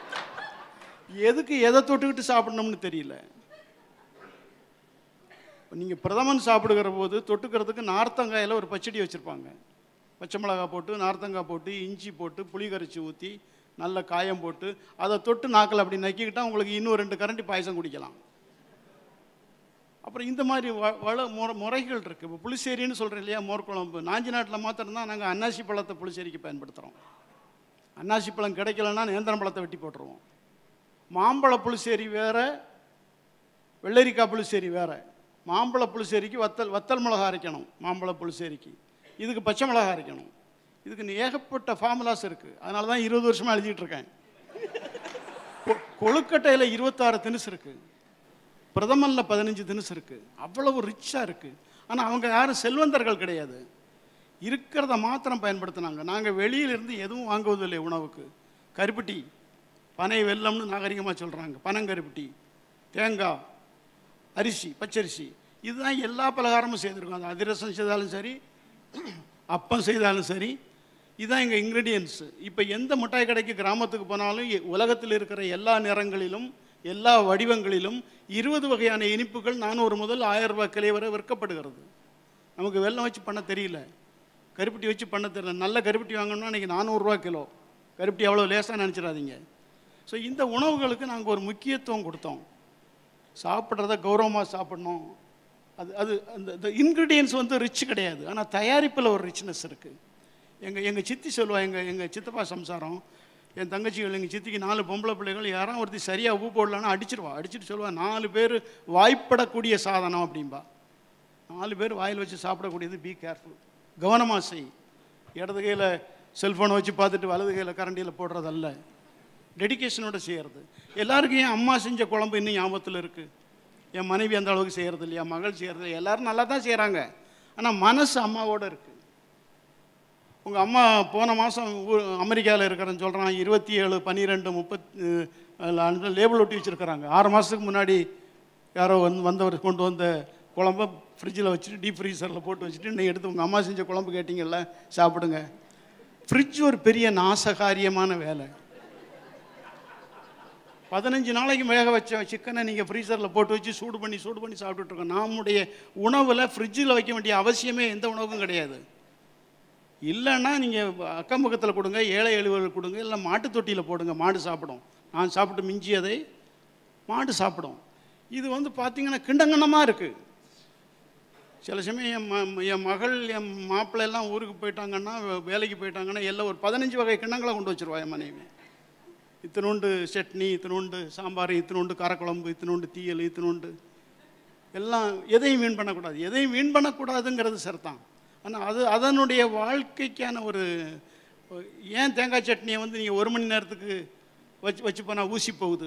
எதுக்கு எதை தொட்டுக்கிட்டு சாப்பிடணும்னு தெரியல நீங்கள் பிரதமன் சாப்பிடுகிற போது தொட்டுக்கிறதுக்கு நார்த்தங்காயில் ஒரு பச்சடி வச்சுருப்பாங்க பச்சை மிளகாய் போட்டு நார்த்தங்காய் போட்டு இஞ்சி போட்டு புளி கரைச்சி ஊற்றி நல்ல காயம் போட்டு அதை தொட்டு நாக்கில் அப்படி நக்கிக்கிட்டால் உங்களுக்கு இன்னும் ரெண்டு கரண்டி பாயசம் குடிக்கலாம் அப்புறம் இந்த மாதிரி வ வள முறை முறைகள் இருக்குது இப்போ புளிசேரின்னு சொல்கிறேன் இல்லையா மோர் குழம்பு நாஞ்சி நாட்டில் மாத்திரம்தான் நாங்கள் அன்னாசி பழத்தை புளிசேரிக்கு பயன்படுத்துகிறோம் அன்னாசி பழம் கிடைக்கலன்னா நேந்திரம் பழத்தை வெட்டி போட்டுருவோம் மாம்பழ புளிசேரி வேற வெள்ளரிக்காய் புளிசேரி வேற மாம்பழ புளிசேரிக்கு வத்தல் வத்தல் மிளகா அரைக்கணும் மாம்பழ புளிசேரிக்கு இதுக்கு பச்சை மிளகா அரைக்கணும் இதுக்கு நீ ஏகப்பட்ட ஃபார்முலாஸ் இருக்குது அதனால தான் இருபது வருஷமாக எழுதிட்டு இருக்கேன் கொ- கொழுக்கட்டையில் இருபத்தாறு தினுசு இருக்குது பிரதமனில் பதினஞ்சு தினுசு இருக்குது அவ்வளவு ரிச்சாக இருக்குது ஆனால் அவங்க யாரும் செல்வந்தர்கள் கிடையாது இருக்கிறத மாத்திரம் பயன்படுத்தினாங்க நாங்கள் வெளியிலிருந்து எதுவும் வாங்குவதில்லை உணவுக்கு கருப்பட்டி பனை வெல்லம்னு நாகரிகமாக சொல்கிறாங்க பனங்கருப்பட்டி தேங்காய் அரிசி பச்சரிசி இதுதான் எல்லா பலகாரமும் செய்திருக்கோம் அது அதிரசம் செய்தாலும் சரி அப்பம் செய்தாலும் சரி இதுதான் எங்கள் இன்க்ரீடியன்ஸு இப்போ எந்த மிட்டாய் கடைக்கு கிராமத்துக்கு போனாலும் எ- உலகத்தில் இருக்கிற எல்லா நிறங்களிலும் எல்லா வடிவங்களிலும் இருபது வகையான இனிப்புகள் நானூறு முதல் ஆயிரம் ரூபாய் கிளை வரை விற்கப்படுகிறது நமக்கு வெல்லம் வச்சு பண்ண தெரியல கருப்பட்டி வச்சு பண்ண தெரியல நல்ல கருப்பட்டி வாங்கணும்னா இன்றைக்கி நானூறுரூவா கிலோ கருப்பட்டி அவ்வளோ லேசாக நினச்சிடாதீங்க ஸோ இந்த உணவுகளுக்கு நாங்கள் ஒரு முக்கியத்துவம் கொடுத்தோம் சாப்பிட்றத கௌரவமாக சாப்பிடணும் அது அது அந்த இன்க்ரீடியன்ஸ் வந்து ரிச் கிடையாது ஆனால் தயாரிப்பில் ஒரு ரிச்னஸ் இருக்குது எங்கள் எங்கள் சித்தி சொல்லுவா எங்கள் எங்கள் சித்தப்பா சம்சாரம் என் தங்கச்சிகள் எங்கள் சித்திக்கு நாலு பொம்பளை பிள்ளைகள் யாரும் ஒருத்தி சரியாக உப்பு போடலன்னா அடிச்சிருவா அடிச்சிட்டு சொல்லுவா நாலு பேர் வாய்ப்படக்கூடிய சாதனம் அப்படிம்பா நாலு பேர் வாயில் வச்சு சாப்பிடக்கூடியது பி கேர்ஃபுல் கவனமாக செய் இடது கையில் செல்ஃபோனை வச்சு பார்த்துட்டு வலது கையில் கரண்டியில் போடுறதல்ல டெடிகேஷனோட செய்கிறது எல்லாருக்கும் என் அம்மா செஞ்ச குழம்பு இன்னும் ஞாபகத்தில் இருக்குது என் மனைவி அந்த அளவுக்கு செய்கிறது இல்லையா மகள் செய்கிறது இல்லையா எல்லாரும் நல்லா தான் செய்கிறாங்க ஆனால் மனசு அம்மாவோட இருக்குது உங்கள் அம்மா போன மாதம் அமெரிக்காவில் இருக்கிறேன்னு சொல்கிறான் இருபத்தி ஏழு பன்னிரெண்டு முப்பத்தி லேபிள் ஒட்டி வச்சுருக்கிறாங்க ஆறு மாதத்துக்கு முன்னாடி யாரோ வந்து வந்தவர் கொண்டு வந்த குழம்ப ஃப்ரிட்ஜில் வச்சுட்டு டீப் ஃப்ரீசரில் போட்டு வச்சுட்டு இன்னைக்கு எடுத்து உங்கள் அம்மா செஞ்ச குழம்பு கேட்டிங்கல்ல சாப்பிடுங்க ஃப்ரிட்ஜ் ஒரு பெரிய நாசகாரியமான வேலை பதினஞ்சு நாளைக்கு வேக வச்ச சிக்கனை நீங்கள் ஃப்ரீசரில் போட்டு வச்சு சூடு பண்ணி சூடு பண்ணி சாப்பிட்டுட்டு இருக்கோம் நம்முடைய உணவில் ஃப்ரிட்ஜில் வைக்க வேண்டிய அவசியமே எந்த உணவுக்கும் கிடையாது இல்லைன்னா நீங்கள் அக்கம் பக்கத்தில் கொடுங்க ஏழை எளிவர்கள் கொடுங்க இல்லை மாட்டு தொட்டியில் போடுங்க மாடு சாப்பிடும் நான் சாப்பிட்டு மிஞ்சியதை மாடு சாப்பிடும் இது வந்து பார்த்தீங்கன்னா கிண்டங்கண்ணமாக இருக்குது சில சமயம் என் ம என் மகள் என் மாப்பிள்ளை எல்லாம் ஊருக்கு போயிட்டாங்கன்னா வே- வேலைக்கு போயிட்டாங்கன்னா எல்லாம் ஒரு பதினஞ்சு வகை கிண்ணங்களை கொண்டு வச்சிருவா என் மனைவி இத்தினோண்டு சட்னி இத்தினோண்டு சாம்பார் இத்தினோண்டு காரக்குழம்பு இத்தினோண்டு தீயல் இத்தினோண்டு எல்லாம் எதையும் வீண் பண்ணக்கூடாது எதையும் வீண் பண்ணக்கூடாதுங்கிறது சரிதான் ஆனால் அது அதனுடைய வாழ்க்கைக்கான ஒரு ஏன் தேங்காய் சட்னியை வந்து நீங்கள் ஒரு மணி நேரத்துக்கு வச்சு வச்சு போனால் ஊசி போகுது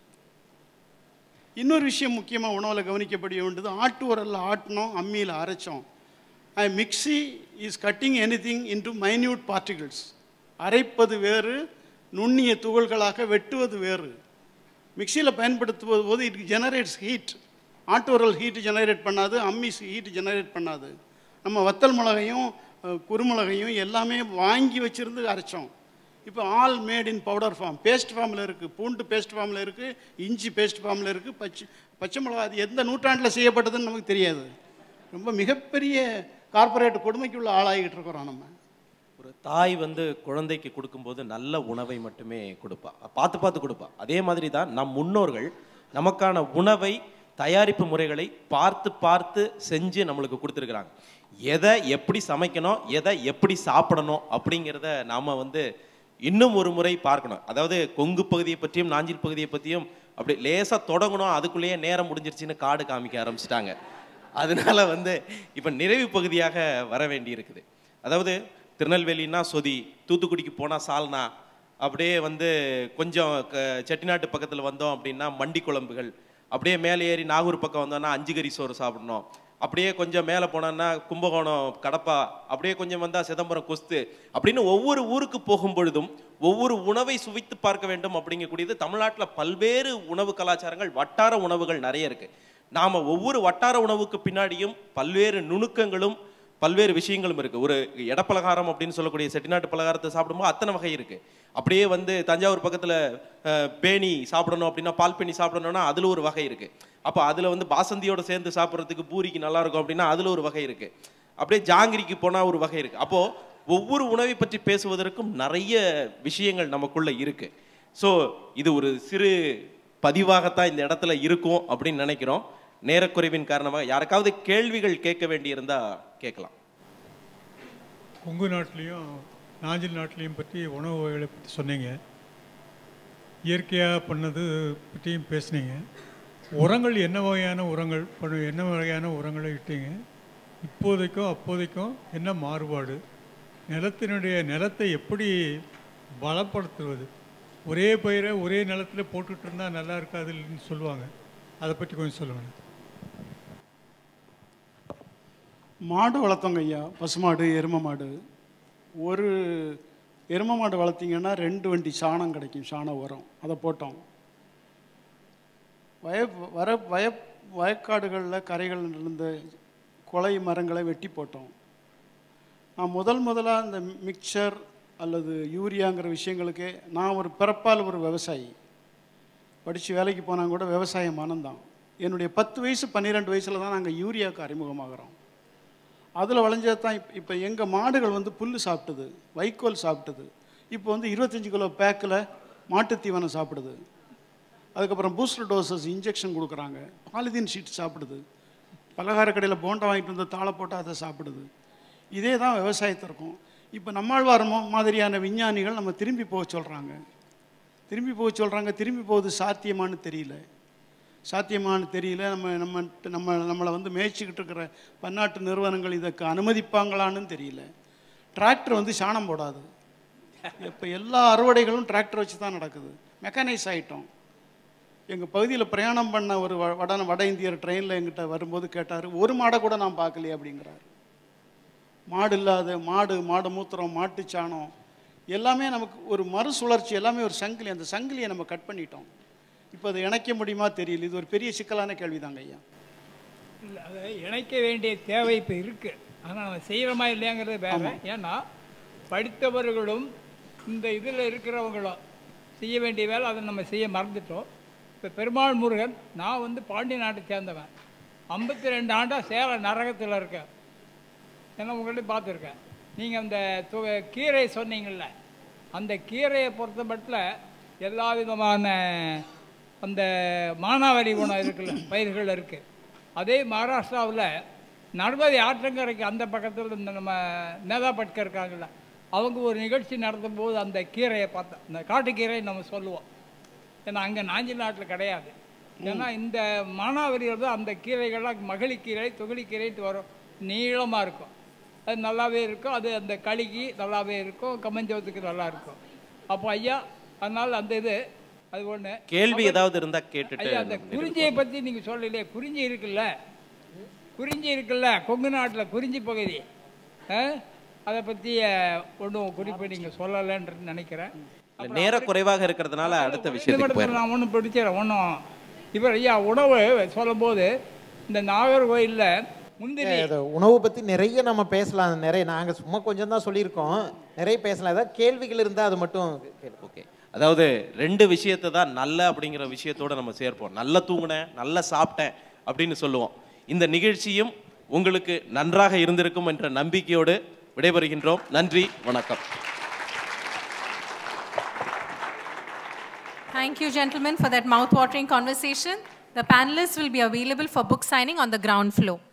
இன்னொரு விஷயம் முக்கியமாக உணவில் கவனிக்கப்பட வேண்டியது ஆட்டு உரல்ல ஆட்டினோம் அம்மியில் அரைச்சோம் mixie is cutting anything into minute particles அரைப்பது வேறு நுண்ணிய துகள்களாக வெட்டுவது வேறு மிக்சியில் பயன்படுத்துவது போது இட் ஜெனரேட்ஸ் ஹீட் ஆட்டு உரல் ஹீட் ஜெனரேட் பண்ணாது அம்மி ஹீட் ஜெனரேட் பண்ணாது நம்ம வத்தல் மிளகையும் அஹ், குருமிளகையும் எல்லாமே வாங்கி வச்சிருந்து அரைச்சோம் இப்போ all made in powder form paste ஃபார்மில் இருக்குது பூண்டு பேஸ்ட் ஃபார்மில் இருக்குது இஞ்சி பேஸ்ட் ஃபார்மில் இருக்குது பச்சை பச்சை மிளகா அது எந்த நூற்றாண்டில் செய்யப்பட்டதுன்னு நமக்கு தெரியாது ரொம்ப மிகப்பெரிய கார்ப்பரேட் கொடுமைக்குள்ள ஆளாகிட்டு இருக்கிறோம் நம்ம ஒரு தாய் வந்து குழந்தைக்கு கொடுக்கும்போது நல்ல உணவை மட்டுமே கொடுப்பா பார்த்து பார்த்து கொடுப்பா அதே மாதிரி தான் நம் முன்னோர்கள் நமக்கான உணவை தயாரிப்பு முறைகளை பார்த்து பார்த்து செஞ்சு நம்மளுக்கு கொடுத்துருக்குறாங்க எதை எப்படி சமைக்கணும் எதை எப்படி சாப்பிடணும் அப்படிங்கிறத நாம வந்து இன்னும் ஒரு முறை பார்க்கணும் அதாவது கொங்கு பகுதியை பற்றியும் நாஞ்சில் பகுதியை பற்றியும் அப்படி லேசாக தொடங்கணும் அதுக்குள்ளேயே நேரம் முடிஞ்சிருச்சுன்னு காடு காமிக்க ஆரம்பிச்சிட்டாங்க அதனால வந்து இப்போ நிறைவு பகுதியாக வர வேண்டி இருக்குது அதாவது திருநெல்வேலின்னா சொதி தூத்துக்குடிக்கு போனால் சால்னா அப்படியே வந்து கொஞ்சம் க செட்டிநாட்டு பக்கத்தில் வந்தோம் அப்படின்னா மண்டி குழம்புகள் அப்படியே மேலே ஏறி நாகூர் பக்கம் வந்தோம்னா அஞ்சு கறி சோறு சாப்பிடணும் அப்படியே கொஞ்சம் மேலே போனோம்னா கும்பகோணம் கடப்பா அப்படியே கொஞ்சம் வந்தால் சிதம்பரம் கொஸ்து அப்படின்னு ஒவ்வொரு ஊருக்கு போகும் பொழுதும் ஒவ்வொரு உணவை சுவைத்து பார்க்க வேண்டும் அப்படிங்கக்கூடியது தமிழ்நாட்டில் பல்வேறு உணவு கலாச்சாரங்கள் வட்டார உணவுகள் நிறைய இருக்கு நாம ஒவ்வொரு வட்டார உணவுக்கு பின்னாடியும் பல்வேறு நுணுக்கங்களும் பல்வேறு விஷயங்களும் இருக்கு ஒரு எடப்பலகாரம் அப்படின்னு சொல்லக்கூடிய செட்டிநாட்டு பலகாரத்தை சாப்பிடும்போது அத்தனை வகை இருக்கு அப்படியே வந்து தஞ்சாவூர் பக்கத்துல அஹ், பேணி சாப்பிடணும் அப்படின்னா பால் பேணி சாப்பிடணும்னா அதுல ஒரு வகை இருக்கு அப்போ அதுல வந்து பாசந்தியோட சேர்ந்து சாப்பிட்றதுக்கு பூரிக்கு நல்லா இருக்கும் அப்படின்னா அதுல ஒரு வகை இருக்கு அப்படியே ஜாங்கிரிக்கு போனா ஒரு வகை இருக்கு அப்போ ஒவ்வொரு உணவை பற்றி பேசுவதற்கும் நிறைய விஷயங்கள் நமக்குள்ள இருக்கு ஸோ இது ஒரு சிறு பதிவாகத்தான் இந்த இடத்துல இருக்கும் அப்படின்னு நினைக்கிறோம் நேரக்குறைவின் காரணமாக யாருக்காவது கேள்விகள் கேட்க வேண்டியிருந்தா கேட்கலாம் கொங்கு நாட்டிலையும் நாஞ்சில் நாட்டிலையும் பற்றி உணவு வகைகளை பற்றி சொன்னீங்க இயற்கையாக பண்ணது பற்றியும் பேசுனீங்க உரங்கள் என்ன வகையான உரங்கள் பண்ண என்ன வகையான உரங்களை இட்டீங்க இப்போதைக்கும் அப்போதைக்கும் என்ன மாறுபாடு நிலத்தினுடைய நிலத்தை எப்படி பலப்படுத்துவது ஒரே பயிரை ஒரே நிலத்துல போட்டுட்டு இருந்தால் நல்லா இருக்காதுன்னு சொல்லுவாங்க அதை பற்றி கொஞ்சம் சொல்லுங்கள் மாடு வளர்த்தோங்க ஐயா பசுமாடு எரும மாடு ஒரு எரும மாடு வளர்த்தீங்கன்னா ரெண்டு வண்டி சாணம் கிடைக்கும் சாண உரம் அதை போட்டோம் வய வர வய வயக்காடுகளில் கரைகள் இருந்த கொலை மரங்களை வெட்டி போட்டோம் நான் முதல் முதலாக இந்த மிக்சர் அல்லது யூரியாங்கிற விஷயங்களுக்கே நான் ஒரு பிறப்பால் ஒரு விவசாயி படித்து வேலைக்கு போனால் கூட விவசாய மனம்தான் என்னுடைய பத்து வயசு பன்னிரெண்டு வயசில் தான் நாங்கள் யூரியாவுக்கு அறிமுகமாகிறோம் அதில் விளைஞ்சது தான் இப்போ இப்போ எங்கள் மாடுகள் வந்து புல் சாப்பிட்டது வைக்கோல் சாப்பிட்டது இப்போ வந்து இருபத்தஞ்சி கிலோ பேக்கில் மாட்டுத் தீவனம் சாப்பிடுது அதுக்கப்புறம் பூஸ்டர் டோசஸ் இன்ஜெக்ஷன் கொடுக்குறாங்க பாலிதீன் ஷீட் சாப்பிடுது பலகார கடையில் போண்டா வாங்கிட்டு வந்து தாளை போட்டு அதை சாப்பிடுது இதே தான் விவசாயத்திற்கும் இப்போ நம்மாழ்வாரமோ மாதிரியான விஞ்ஞானிகள் நம்ம திரும்பி போக சொல்கிறாங்க திரும்பி போக சொல்கிறாங்க திரும்பி போவது சாத்தியமான்னு தெரியல சாத்தியமானு தெரியல நம்ம நம்ம நம்ம நம்மளை வந்து மேய்ச்சிக்கிட்டு இருக்கிற பன்னாட்டு நிறுவனங்கள் இதற்கு அனுமதிப்பாங்களான்னு தெரியல டிராக்டர் வந்து சாணம் போடாது இப்போ எல்லா அறுவடைகளும் டிராக்டர் வச்சு தான் நடக்குது மெக்கானைஸ் ஆகிட்டோம் எங்கள் பகுதியில் பிரயாணம் பண்ண ஒரு வ- வட வட இந்தியர் ட்ரெயினில் எங்கிட்ட வரும்போது கேட்டார் ஒரு மாடை கூட நான் பார்க்கலையே அப்படிங்கிறார் மாடு இல்லாத மாடு மாடு மூத்திரம் மாட்டு சாணம் எல்லாமே நமக்கு ஒரு மறுசுழற்சி எல்லாமே ஒரு சங்கிலி அந்த சங்கிலியை நம்ம கட் பண்ணிட்டோம் இப்போ அதை இணைக்க முடியுமா தெரியல இது ஒரு பெரிய சிக்கலான கேள்விதாங்க ஐயா இல்லை அதை இணைக்க வேண்டிய தேவை இப்போ இருக்குது ஆனால் நம்ம செய்கிறோமா இல்லையாங்கிறது வேற ஏன்னா படித்தவர்களும் இந்த இதில் இருக்கிறவங்களும் செய்ய வேண்டிய வேலை அதை நம்ம செய்ய மறந்துட்டோம் இப்போ பெருமாள் முருகன் நான் வந்து பாண்டி நாட்டை சேர்ந்தவன் ஐம்பத்தி ரெண்டு ஆண்டாக சேலம் நரகத்தில் இருக்கேன் ஏன்னா உங்கள்கிட்ட பார்த்துருக்கேன் நீங்கள் அந்த து கீரை சொன்னீங்கள்ல அந்த கீரையை பொறுத்த மட்டும் எல்லா விதமான அந்த மானாவாரி குணம் இருக்குல்ல பயிர்கள் இருக்குது அதே மகாராஷ்டிராவில் நர்மதை ஆற்றங்கரைக்கு அந்த பக்கத்தில் இந்த நம்ம நேதாபட்கர் இருக்காங்கல்ல அவங்க ஒரு நிகழ்ச்சி நடத்தும் போது அந்த கீரையை பார்த்தோம் இந்த காட்டுக்கீரை நம்ம சொல்லுவோம் ஏன்னா அங்கே நாஞ்சி நாட்டில் கிடையாது ஏன்னா இந்த மானாவரியில் தான் அந்த கீரைகள்லாம் மகளிக்கீரை தொகுளிக்கீரைட்டு வரும் நீளமாக இருக்கும் அது நல்லாவே இருக்கும் அது அந்த களிக்கு நல்லாவே இருக்கும் கம்மஞ்சவத்துக்கு நல்லா இருக்கும் அப்போ ஐயா அதனால் அந்த இது அது ஒன்று கேள்வி ஏதாவது இருந்தா கேட்டுட்டு ஐயா அந்த குறிஞ்சியை பற்றி நீங்கள் சொல்லலையே குறிஞ்சி இருக்குல்ல குறிஞ்சி இருக்குல்ல கொங்கு நாட்டில் குறிஞ்சி பகுதி ஆ? அதை பற்றி ஒன்றும் குறிப்பு நீங்கள் சொல்லலைன்னு நினைக்கிறேன் இல்ல, நேர குறைவாக இருக்கிறதுனால அடுத்த இந்த விஷயத்துக்கு இடத்துல போயிடலாம் நான் ஒன்றும் பிடிச்சிடறேன் ஒன்றும் இவர் ஐயா உணவு சொல்லும்போது இந்த நாகர்கோயிலில் முந்திரி அது உணவு பற்றி நிறைய நம்ம பேசலாம் நிறைய நாங்கள் சும்மா கொஞ்சம் தான் சொல்லியிருக்கோம் நிறைய பேசலாம் ஏதாவது கேள்விகள் இருந்தால் அது மட்டும் கேளுங்க. ஓகே அதாவது ரெண்டு விஷயத்தை தான் நல்ல அப்படிங்கிற விஷயத்தோட நம்ம சேர்ப்போம் நல்லா தூங்கினேன் நல்லா சாப்பிட்டேன் அப்படின்னு சொல்லுவோம் இந்த நிகழ்ச்சியும் உங்களுக்கு நன்றாக இருந்திருக்கும் என்ற நம்பிக்கையோடு விடைபெறுகின்றோம் நன்றி வணக்கம் Thank you, gentlemen, for that mouth-watering conversation. The panelists will be available for book signing on the ground floor.